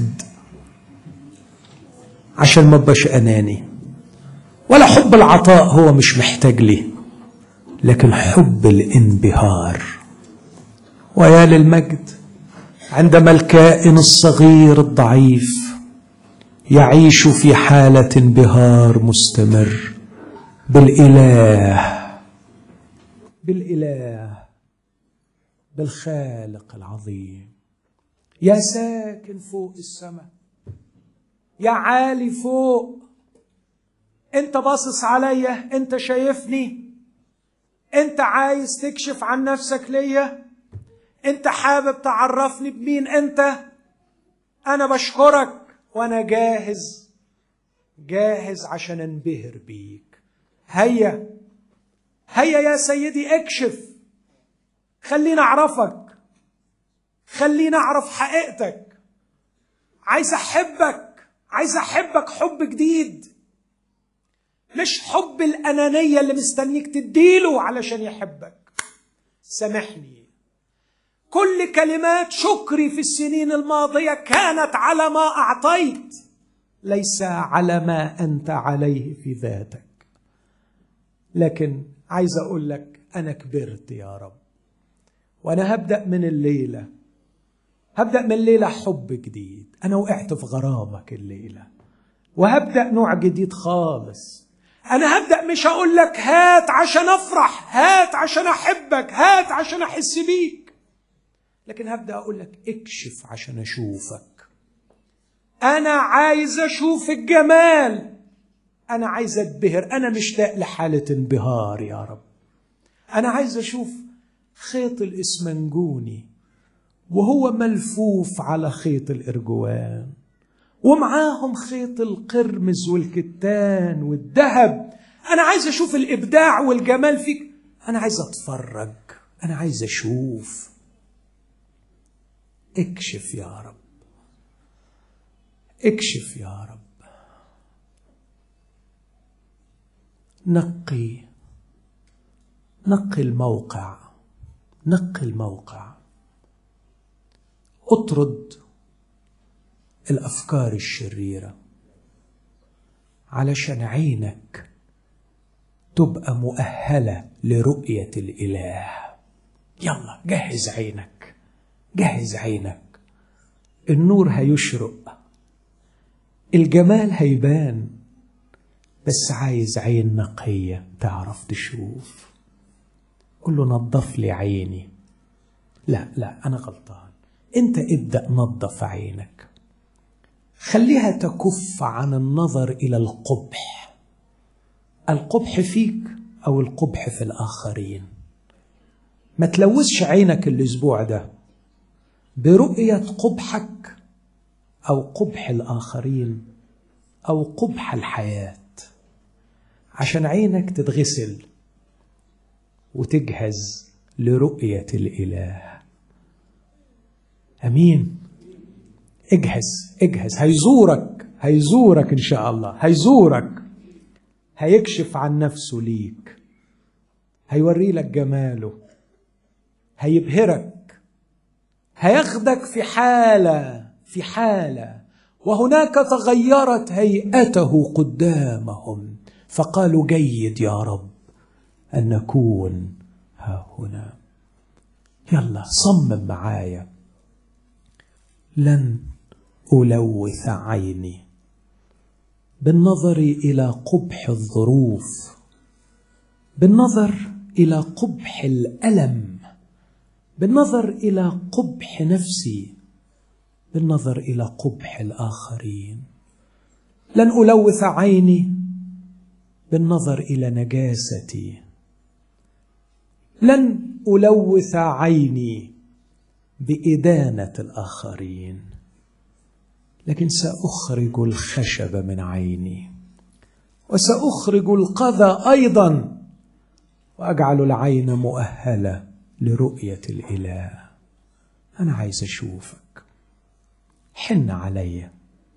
عشان ما ابقاش اناني ولا حب العطاء هو مش محتاج لي لكن حب الانبهار ويا للمجد عندما الكائن الصغير الضعيف يعيش في حاله انبهار مستمر بالاله بالاله بالخالق العظيم يا ساكن فوق السماء يا عالي فوق انت باصص عليا انت شايفني انت عايز تكشف عن نفسك ليا انت حابب تعرفني بمين انت انا بشكرك وانا جاهز جاهز عشان انبهر بيك هيا هيا يا سيدي اكشف خليني اعرفك خليني اعرف حقيقتك عايز احبك عايز احبك حب جديد مش حب الانانيه اللي مستنيك تديله علشان يحبك سامحني كل كلمات شكري في السنين الماضيه كانت على ما اعطيت ليس على ما انت عليه في ذاتك لكن عايز اقول لك انا كبرت يا رب وانا هبدا من الليله هبدا من الليله حب جديد انا وقعت في غرامك الليله وهبدا نوع جديد خالص انا هبدا مش هقول لك هات عشان افرح هات عشان احبك هات عشان احس بيك لكن هبدا اقول لك اكشف عشان اشوفك انا عايز اشوف الجمال انا عايز اتبهر انا مشتاق لحاله انبهار يا رب انا عايز اشوف خيط الاسمنجوني وهو ملفوف على خيط الارجوان ومعاهم خيط القرمز والكتان والذهب انا عايز اشوف الابداع والجمال فيك انا عايز اتفرج انا عايز اشوف اكشف يا رب اكشف يا رب نقي نقي الموقع نقي الموقع اطرد الافكار الشريره علشان عينك تبقى مؤهله لرؤيه الاله يلا جهز عينك جهز عينك النور هيشرق الجمال هيبان بس عايز عين نقيه تعرف تشوف قل له نظف لي عيني لا لا انا غلطان انت ابدا نظف عينك خليها تكف عن النظر الى القبح القبح فيك او القبح في الاخرين ما تلوثش عينك الاسبوع ده برؤيه قبحك او قبح الاخرين او قبح الحياه عشان عينك تتغسل وتجهز لرؤيه الاله امين اجهز اجهز هيزورك هيزورك ان شاء الله هيزورك هيكشف عن نفسه ليك هيوري لك جماله هيبهرك هياخدك في حاله في حاله وهناك تغيرت هيئته قدامهم فقالوا جيد يا رب ان نكون ها هنا يلا صمم معايا لن ألوث عيني بالنظر إلى قبح الظروف بالنظر إلى قبح الألم بالنظر إلى قبح نفسي بالنظر إلى قبح الآخرين لن ألوث عيني بالنظر إلى نجاستي لن ألوث عيني بإدانة الآخرين لكن سأخرج الخشب من عيني وسأخرج القذى أيضا وأجعل العين مؤهلة لرؤية الإله أنا عايز أشوفك حن علي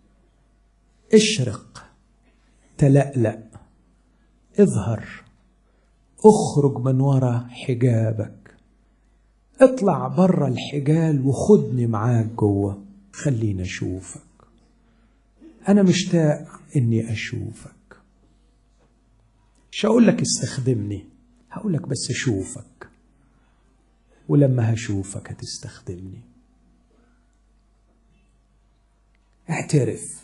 اشرق تلألأ اظهر اخرج من وراء حجابك اطلع بره الحجال وخدني معاك جوه خليني اشوفك انا مشتاق اني اشوفك مش هقول لك استخدمني هقول لك بس اشوفك ولما هشوفك هتستخدمني اعترف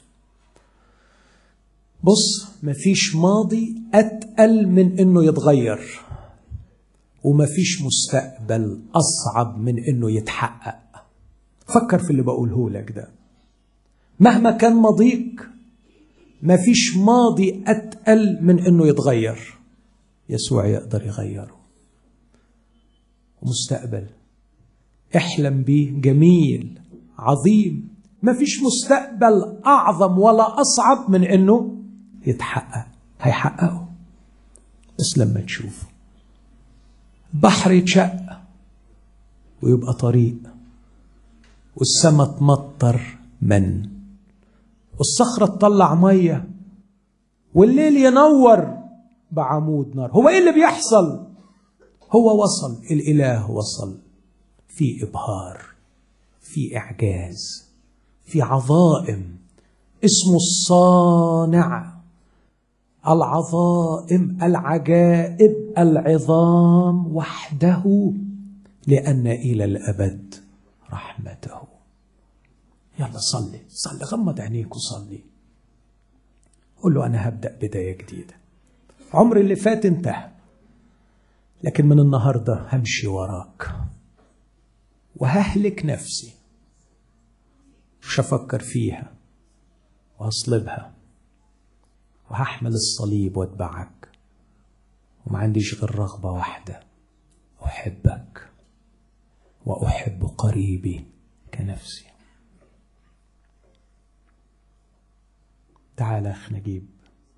بص مفيش ماضي اتقل من انه يتغير ومفيش مستقبل اصعب من انه يتحقق فكر في اللي بقوله لك ده مهما كان ماضيك مفيش ماضي اتقل من انه يتغير يسوع يقدر يغيره مستقبل احلم بيه جميل عظيم مفيش مستقبل اعظم ولا اصعب من انه يتحقق هيحققه بس لما تشوفه بحر يتشق ويبقى طريق والسما تمطر من والصخرة تطلع مية والليل ينور بعمود نار هو ايه اللي بيحصل هو وصل الاله وصل في ابهار في اعجاز في عظائم اسمه الصانع العظائم العجائب العظام وحده لان الى الابد رحمته يلا صلي صلي غمض عينيك وصلي قول له انا هبدا بدايه جديده عمري اللي فات انتهى لكن من النهارده همشي وراك وههلك نفسي مش هفكر فيها وهصلبها وهحمل الصليب واتبعك وما عنديش غير رغبة واحدة أحبك وأحب قريبي كنفسي تعال أخ نجيب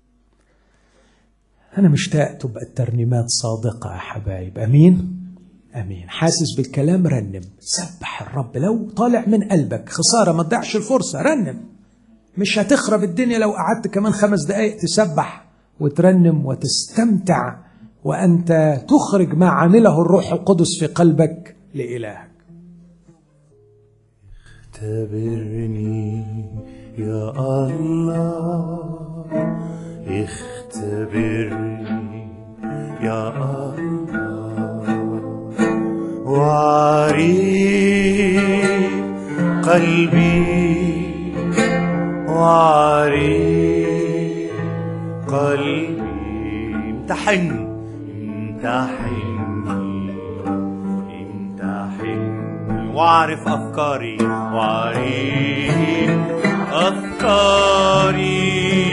أنا مشتاق تبقى الترنيمات صادقة يا حبايب أمين أمين حاسس بالكلام رنم سبح الرب لو طالع من قلبك خسارة ما تضيعش الفرصة رنم مش هتخرب الدنيا لو قعدت كمان خمس دقايق تسبح وترنم وتستمتع وأنت تخرج ما عمله الروح القدس في قلبك لإلهك اختبرني يا الله اختبرني يا الله وعريف قلبي وعريف قلبي امتحني امتحني امتحني واعرف افكاري واعرف افكاري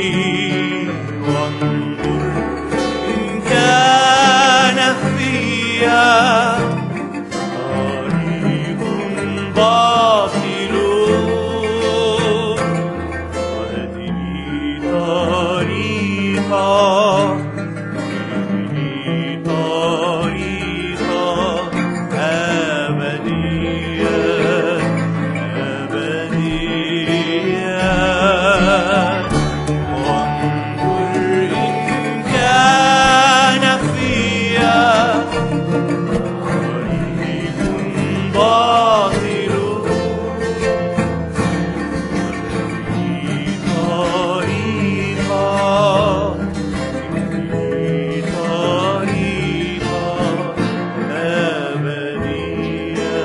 وانظر ان كان فيها طريق باطل واهدني طريقا اهدني طريقا أبديا أبديا وانظر إن كان فيها طريق باطل طريقا طريقا أبديا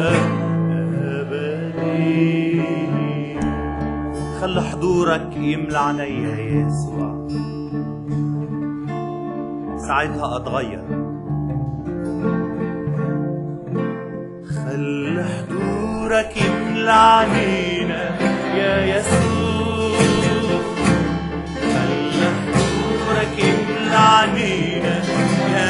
أبديا خلي حضورك يملى علي يا يسوع ساعتها أتغير خلي حضورك يملى علينا يا يسوع خلي حضورك يملى علينا يا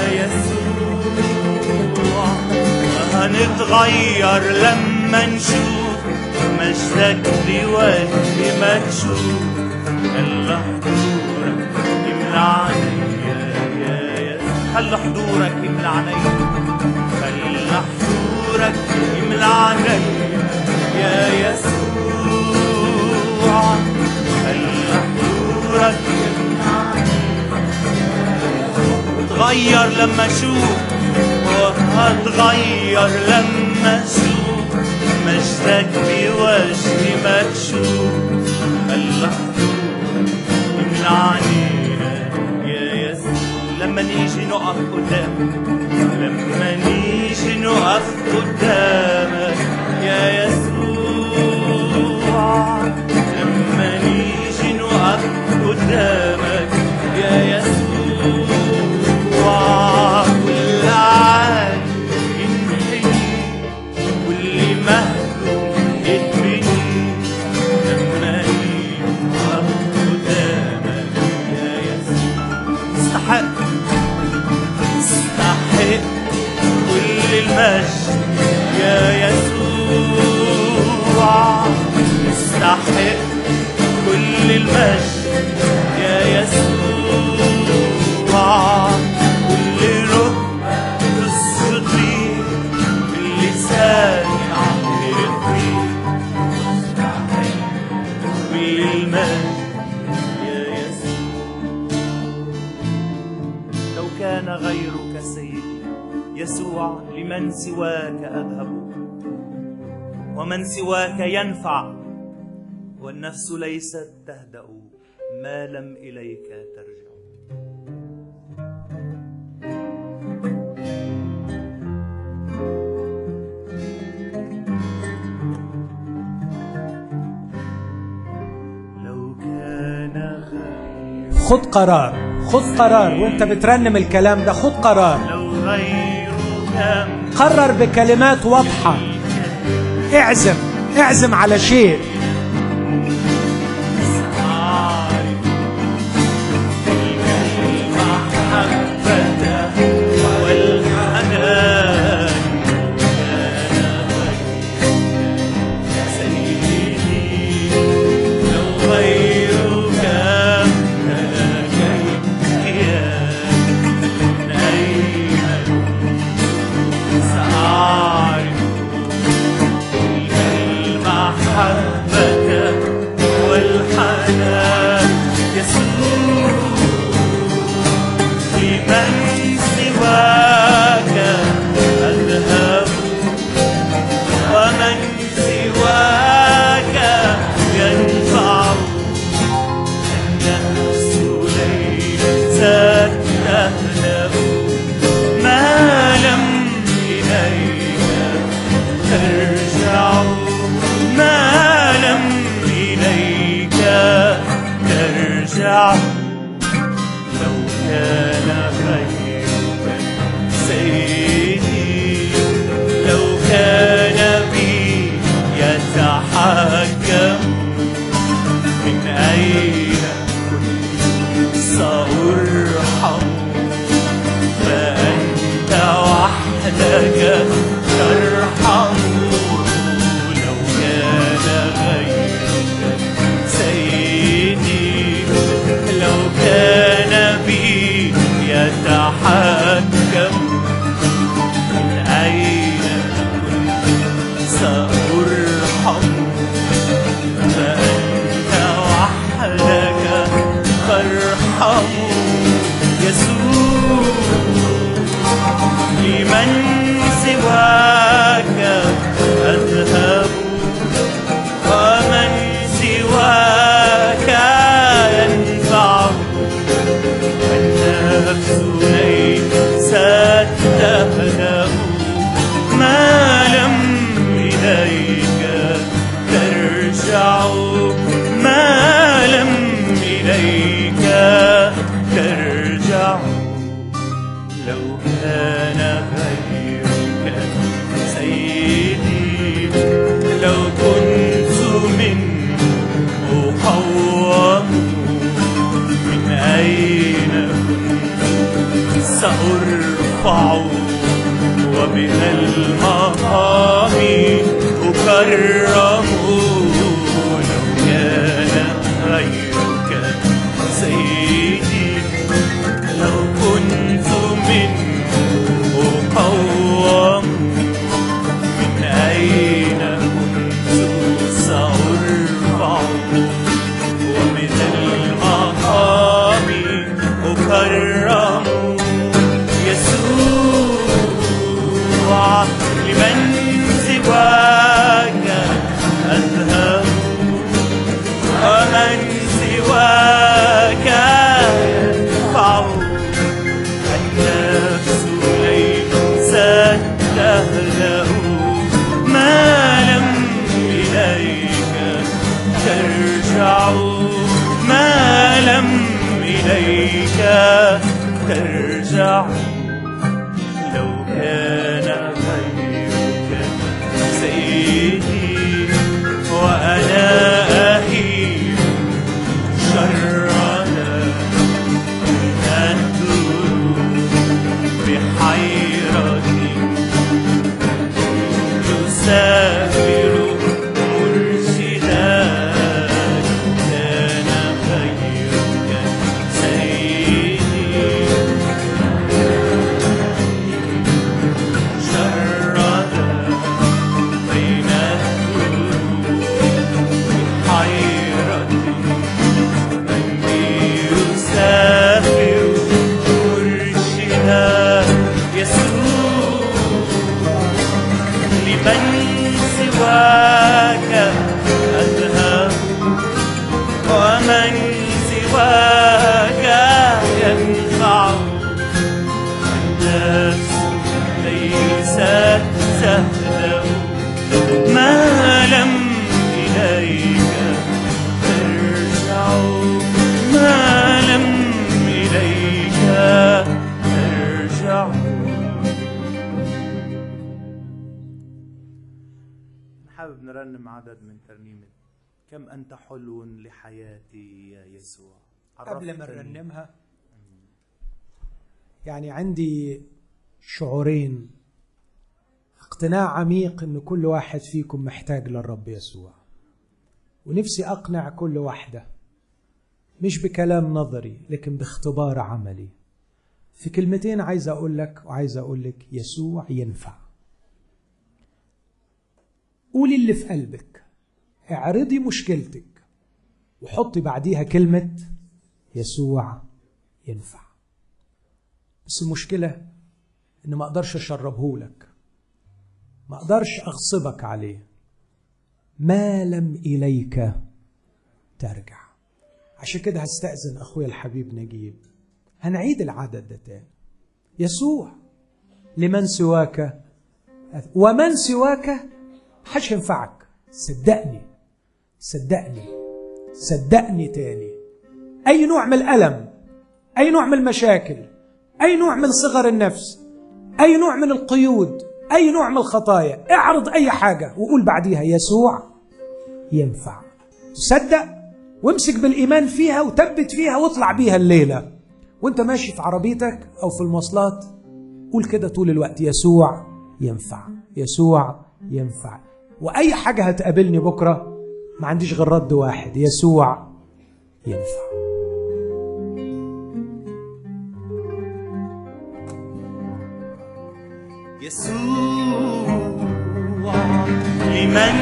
يسوع هنتغير لما نشوف مجدك بوجه مكشوف خلي حضورك يملى عليا يا يسوع خلي حضورك يملى عليا خلي حضورك يملى عليا يا يسوع خلي حضورك اتغير لما اشوف وهتغير لما اشوف مجدك بوجهي مكشوف خلي حضورك يملى علينا يا يسوع لما نيجي نقف قدامك لما نيجي نقف قدامك يا يسوع لما نيجي نقف قدامك يا يسوع كل عالم ينحني كل مهلوك يتبني لما نيجي نقف قدامك يا يسوع استحق تستحق كل المجد يا يسوع تستحق كل المجد يا يسوع كل ركبة تسجد ليك كل لسان يعترف بيك تستحق كل المجد يا يسوع لو كان غيرك سيدي يسوع لمن سواك أذهب ومن سواك ينفع والنفس ليست تهدأ ما لم إليك ترجع لو كان خير خد قرار خد قرار وانت بترنم الكلام ده خد قرار لو غيرك قرر بكلمات واضحة اعزم اعزم على شيء عارف تلك المحبة والحنان كان غيرك سيدي لو غيرك ملك الكيان من أين سأعرف تلك المحبة والحنان يسوع لمن سواك أذهب ومن سواك ينفع النفس ليست تهدأ ما لم إليك ترجع ما لم إليك ترجع لو كان غيرك سيدي لو كان بي يتحكم من أين كنت سأرحم فأنت وحدك ترحم لو كان غيرك سيدي لو كان بي يتحكم من أين كنت سأرحم فأنت وحدك ترحم يسوع لمن سواك أذهب ومن سواك ينفع النفس ليست تهدأ ما لم إليك ترجع ما لم إليك ترجع لو كان غيرك سيدي لو كنت من مقوم من أين كنت سأرفع وبها المقام أكرم لو كان غيرك سيدي لو كنت من مقوم من أين كنت سأرفع ومن المقام أكرم يسوع لمن سواك أذهب ومن سواك ينفع النفس ليست تهدأ ما لم إليك ترجع ما لم إليك ترجع لو كان غيرك سيدي وأنا أهيب شرنا الدروب بحيرة يسافر مرشدا كان خيرك سيدي ومن سواك ينفع النفس ليست سهلة ما لم إليك ترجع ما لم إليك ترجع حابب نرنم عدد من ترنيمة كم أنت حلو لحياتي يا يسوع قبل ما عرفتني. نرنمها يعني عندي شعورين اقتناع عميق ان كل واحد فيكم محتاج للرب يسوع ونفسي اقنع كل واحده مش بكلام نظري لكن باختبار عملي في كلمتين عايز اقول لك وعايز اقول لك يسوع ينفع قولي اللي في قلبك اعرضي مشكلتك وحطي بعديها كلمه يسوع ينفع بس المشكلة إن ما أقدرش أشربه لك ما أقدرش أغصبك عليه ما لم إليك ترجع عشان كده هستأذن أخويا الحبيب نجيب هنعيد العدد ده تاني يسوع لمن سواك ومن سواك محدش ينفعك صدقني صدقني صدقني تاني أي نوع من الألم أي نوع من المشاكل أي نوع من صغر النفس أي نوع من القيود أي نوع من الخطايا اعرض أي حاجة وقول بعديها يسوع ينفع صدق وامسك بالإيمان فيها وثبت فيها واطلع بيها الليلة وانت ماشي في عربيتك أو في المواصلات قول كده طول الوقت يسوع ينفع يسوع ينفع وأي حاجة هتقابلني بكرة ما عنديش غير رد واحد يسوع ينفع يسوع لمن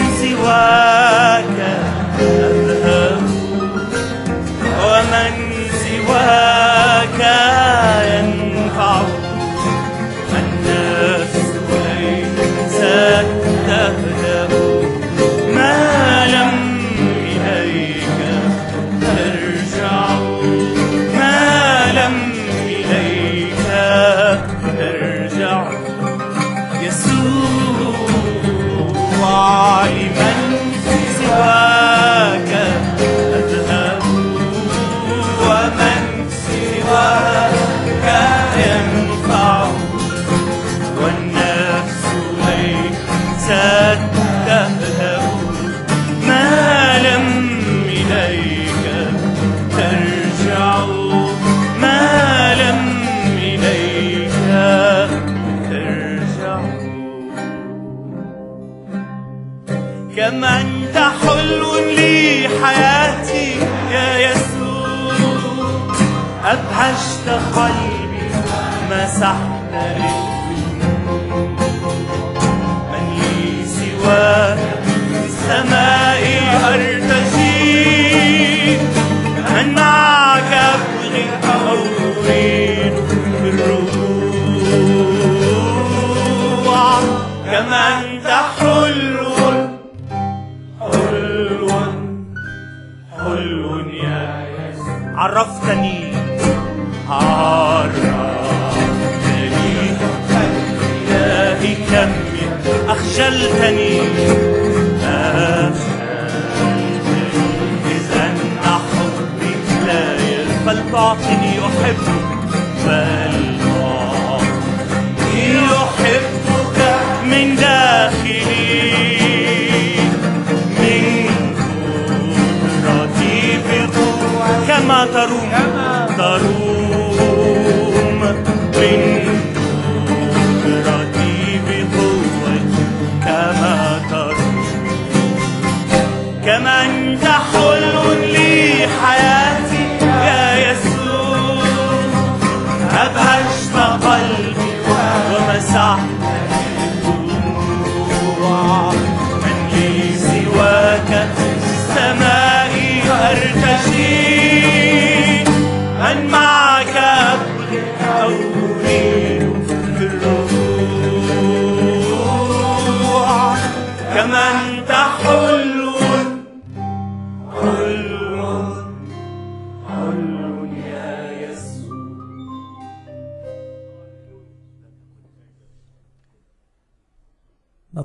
سواك أذهب ومن سواك ينفع النفس ليست تهدأ ما لم إليك ترجع ما لم إليك ترجع يسوع لمن سواك أذهب ومن سواك ينفع والنفس ليست تهدأ ما لم إليك ترجع ما لم إليك ترجع كم أنت حلو لي حياتي يا يسوع أبهجت قلبي مسحت الذنوب من لي سواك في السماء أرتجي من معك أبغي أو أريد الرجوع كما أنت حلو حلو حلو يا يسوع عرفتني عرفتني إلهي كم أخجلتني أخجلتني إذا حبي لا يقبل تعطيني أحبك فالله يحبك من داخلي من قدرتي بقوة كما تروم تروم من قدرتي بقوة كما تروم كما انت حلو لي حياتي يا يسوع أبهجت قلبي ومسحت الدموع من لي سواك في السماء أرتجي من معك أبغي أو أريد في الرجوع كما أنت حلو حلو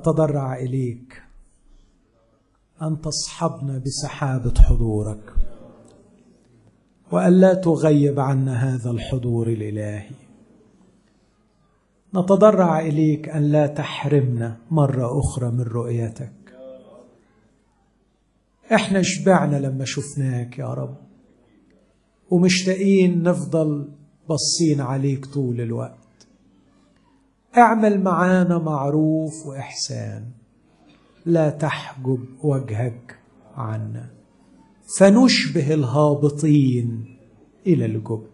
نتضرع اليك ان تصحبنا بسحابه حضورك والا تغيب عنا هذا الحضور الالهي نتضرع اليك ان لا تحرمنا مره اخرى من رؤيتك احنا شبعنا لما شفناك يا رب ومشتاقين نفضل بصين عليك طول الوقت اعمل معانا معروف واحسان لا تحجب وجهك عنا فنشبه الهابطين الى الجب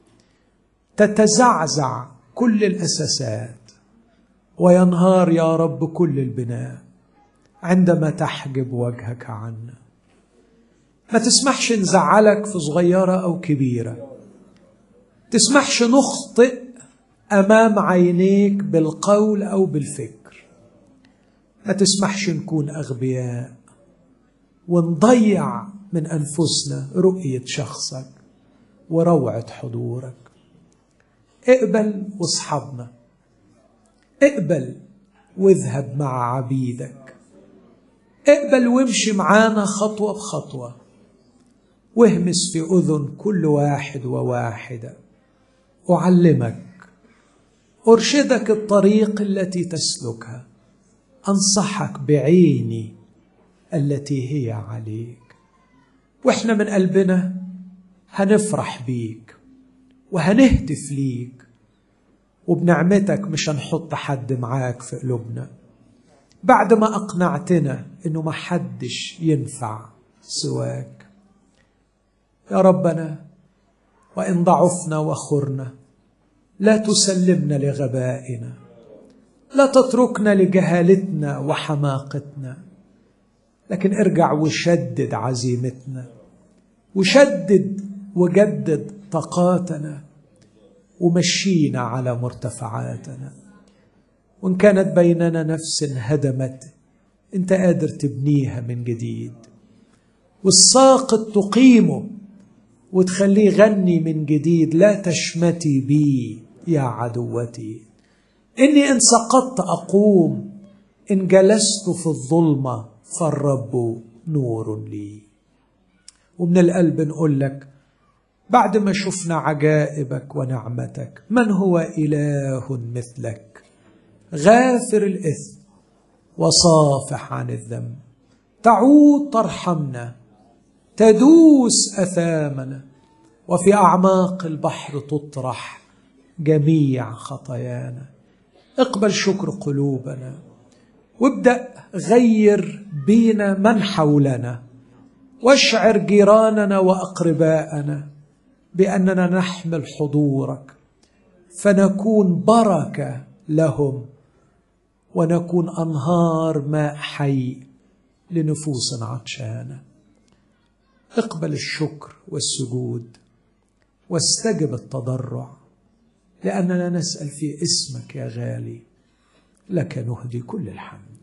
تتزعزع كل الاساسات وينهار يا رب كل البناء عندما تحجب وجهك عنا ما تسمحش نزعلك في صغيره او كبيره تسمحش نخطئ امام عينيك بالقول او بالفكر ما تسمحش نكون اغبياء ونضيع من انفسنا رؤيه شخصك وروعه حضورك اقبل واصحابنا اقبل واذهب مع عبيدك اقبل وامشي معانا خطوه بخطوه واهمس في اذن كل واحد وواحده اعلمك ارشدك الطريق التي تسلكها انصحك بعيني التي هي عليك واحنا من قلبنا هنفرح بيك وهنهتف ليك وبنعمتك مش هنحط حد معاك في قلوبنا بعد ما اقنعتنا انه ما حدش ينفع سواك يا ربنا وان ضعفنا وخرنا لا تسلمنا لغبائنا لا تتركنا لجهالتنا وحماقتنا لكن ارجع وشدد عزيمتنا وشدد وجدد طاقاتنا ومشينا على مرتفعاتنا وان كانت بيننا نفس هدمت انت قادر تبنيها من جديد والساقط تقيمه وتخليه غني من جديد لا تشمتي بي يا عدوتي اني ان سقطت اقوم ان جلست في الظلمه فالرب نور لي ومن القلب نقول لك بعد ما شفنا عجائبك ونعمتك من هو اله مثلك غافر الاثم وصافح عن الذنب تعود ترحمنا تدوس اثامنا وفي اعماق البحر تطرح جميع خطايانا اقبل شكر قلوبنا وابدا غير بينا من حولنا واشعر جيراننا واقرباءنا باننا نحمل حضورك فنكون بركه لهم ونكون انهار ماء حي لنفوس عطشانه اقبل الشكر والسجود واستجب التضرع لاننا نسال في اسمك يا غالي لك نهدي كل الحمد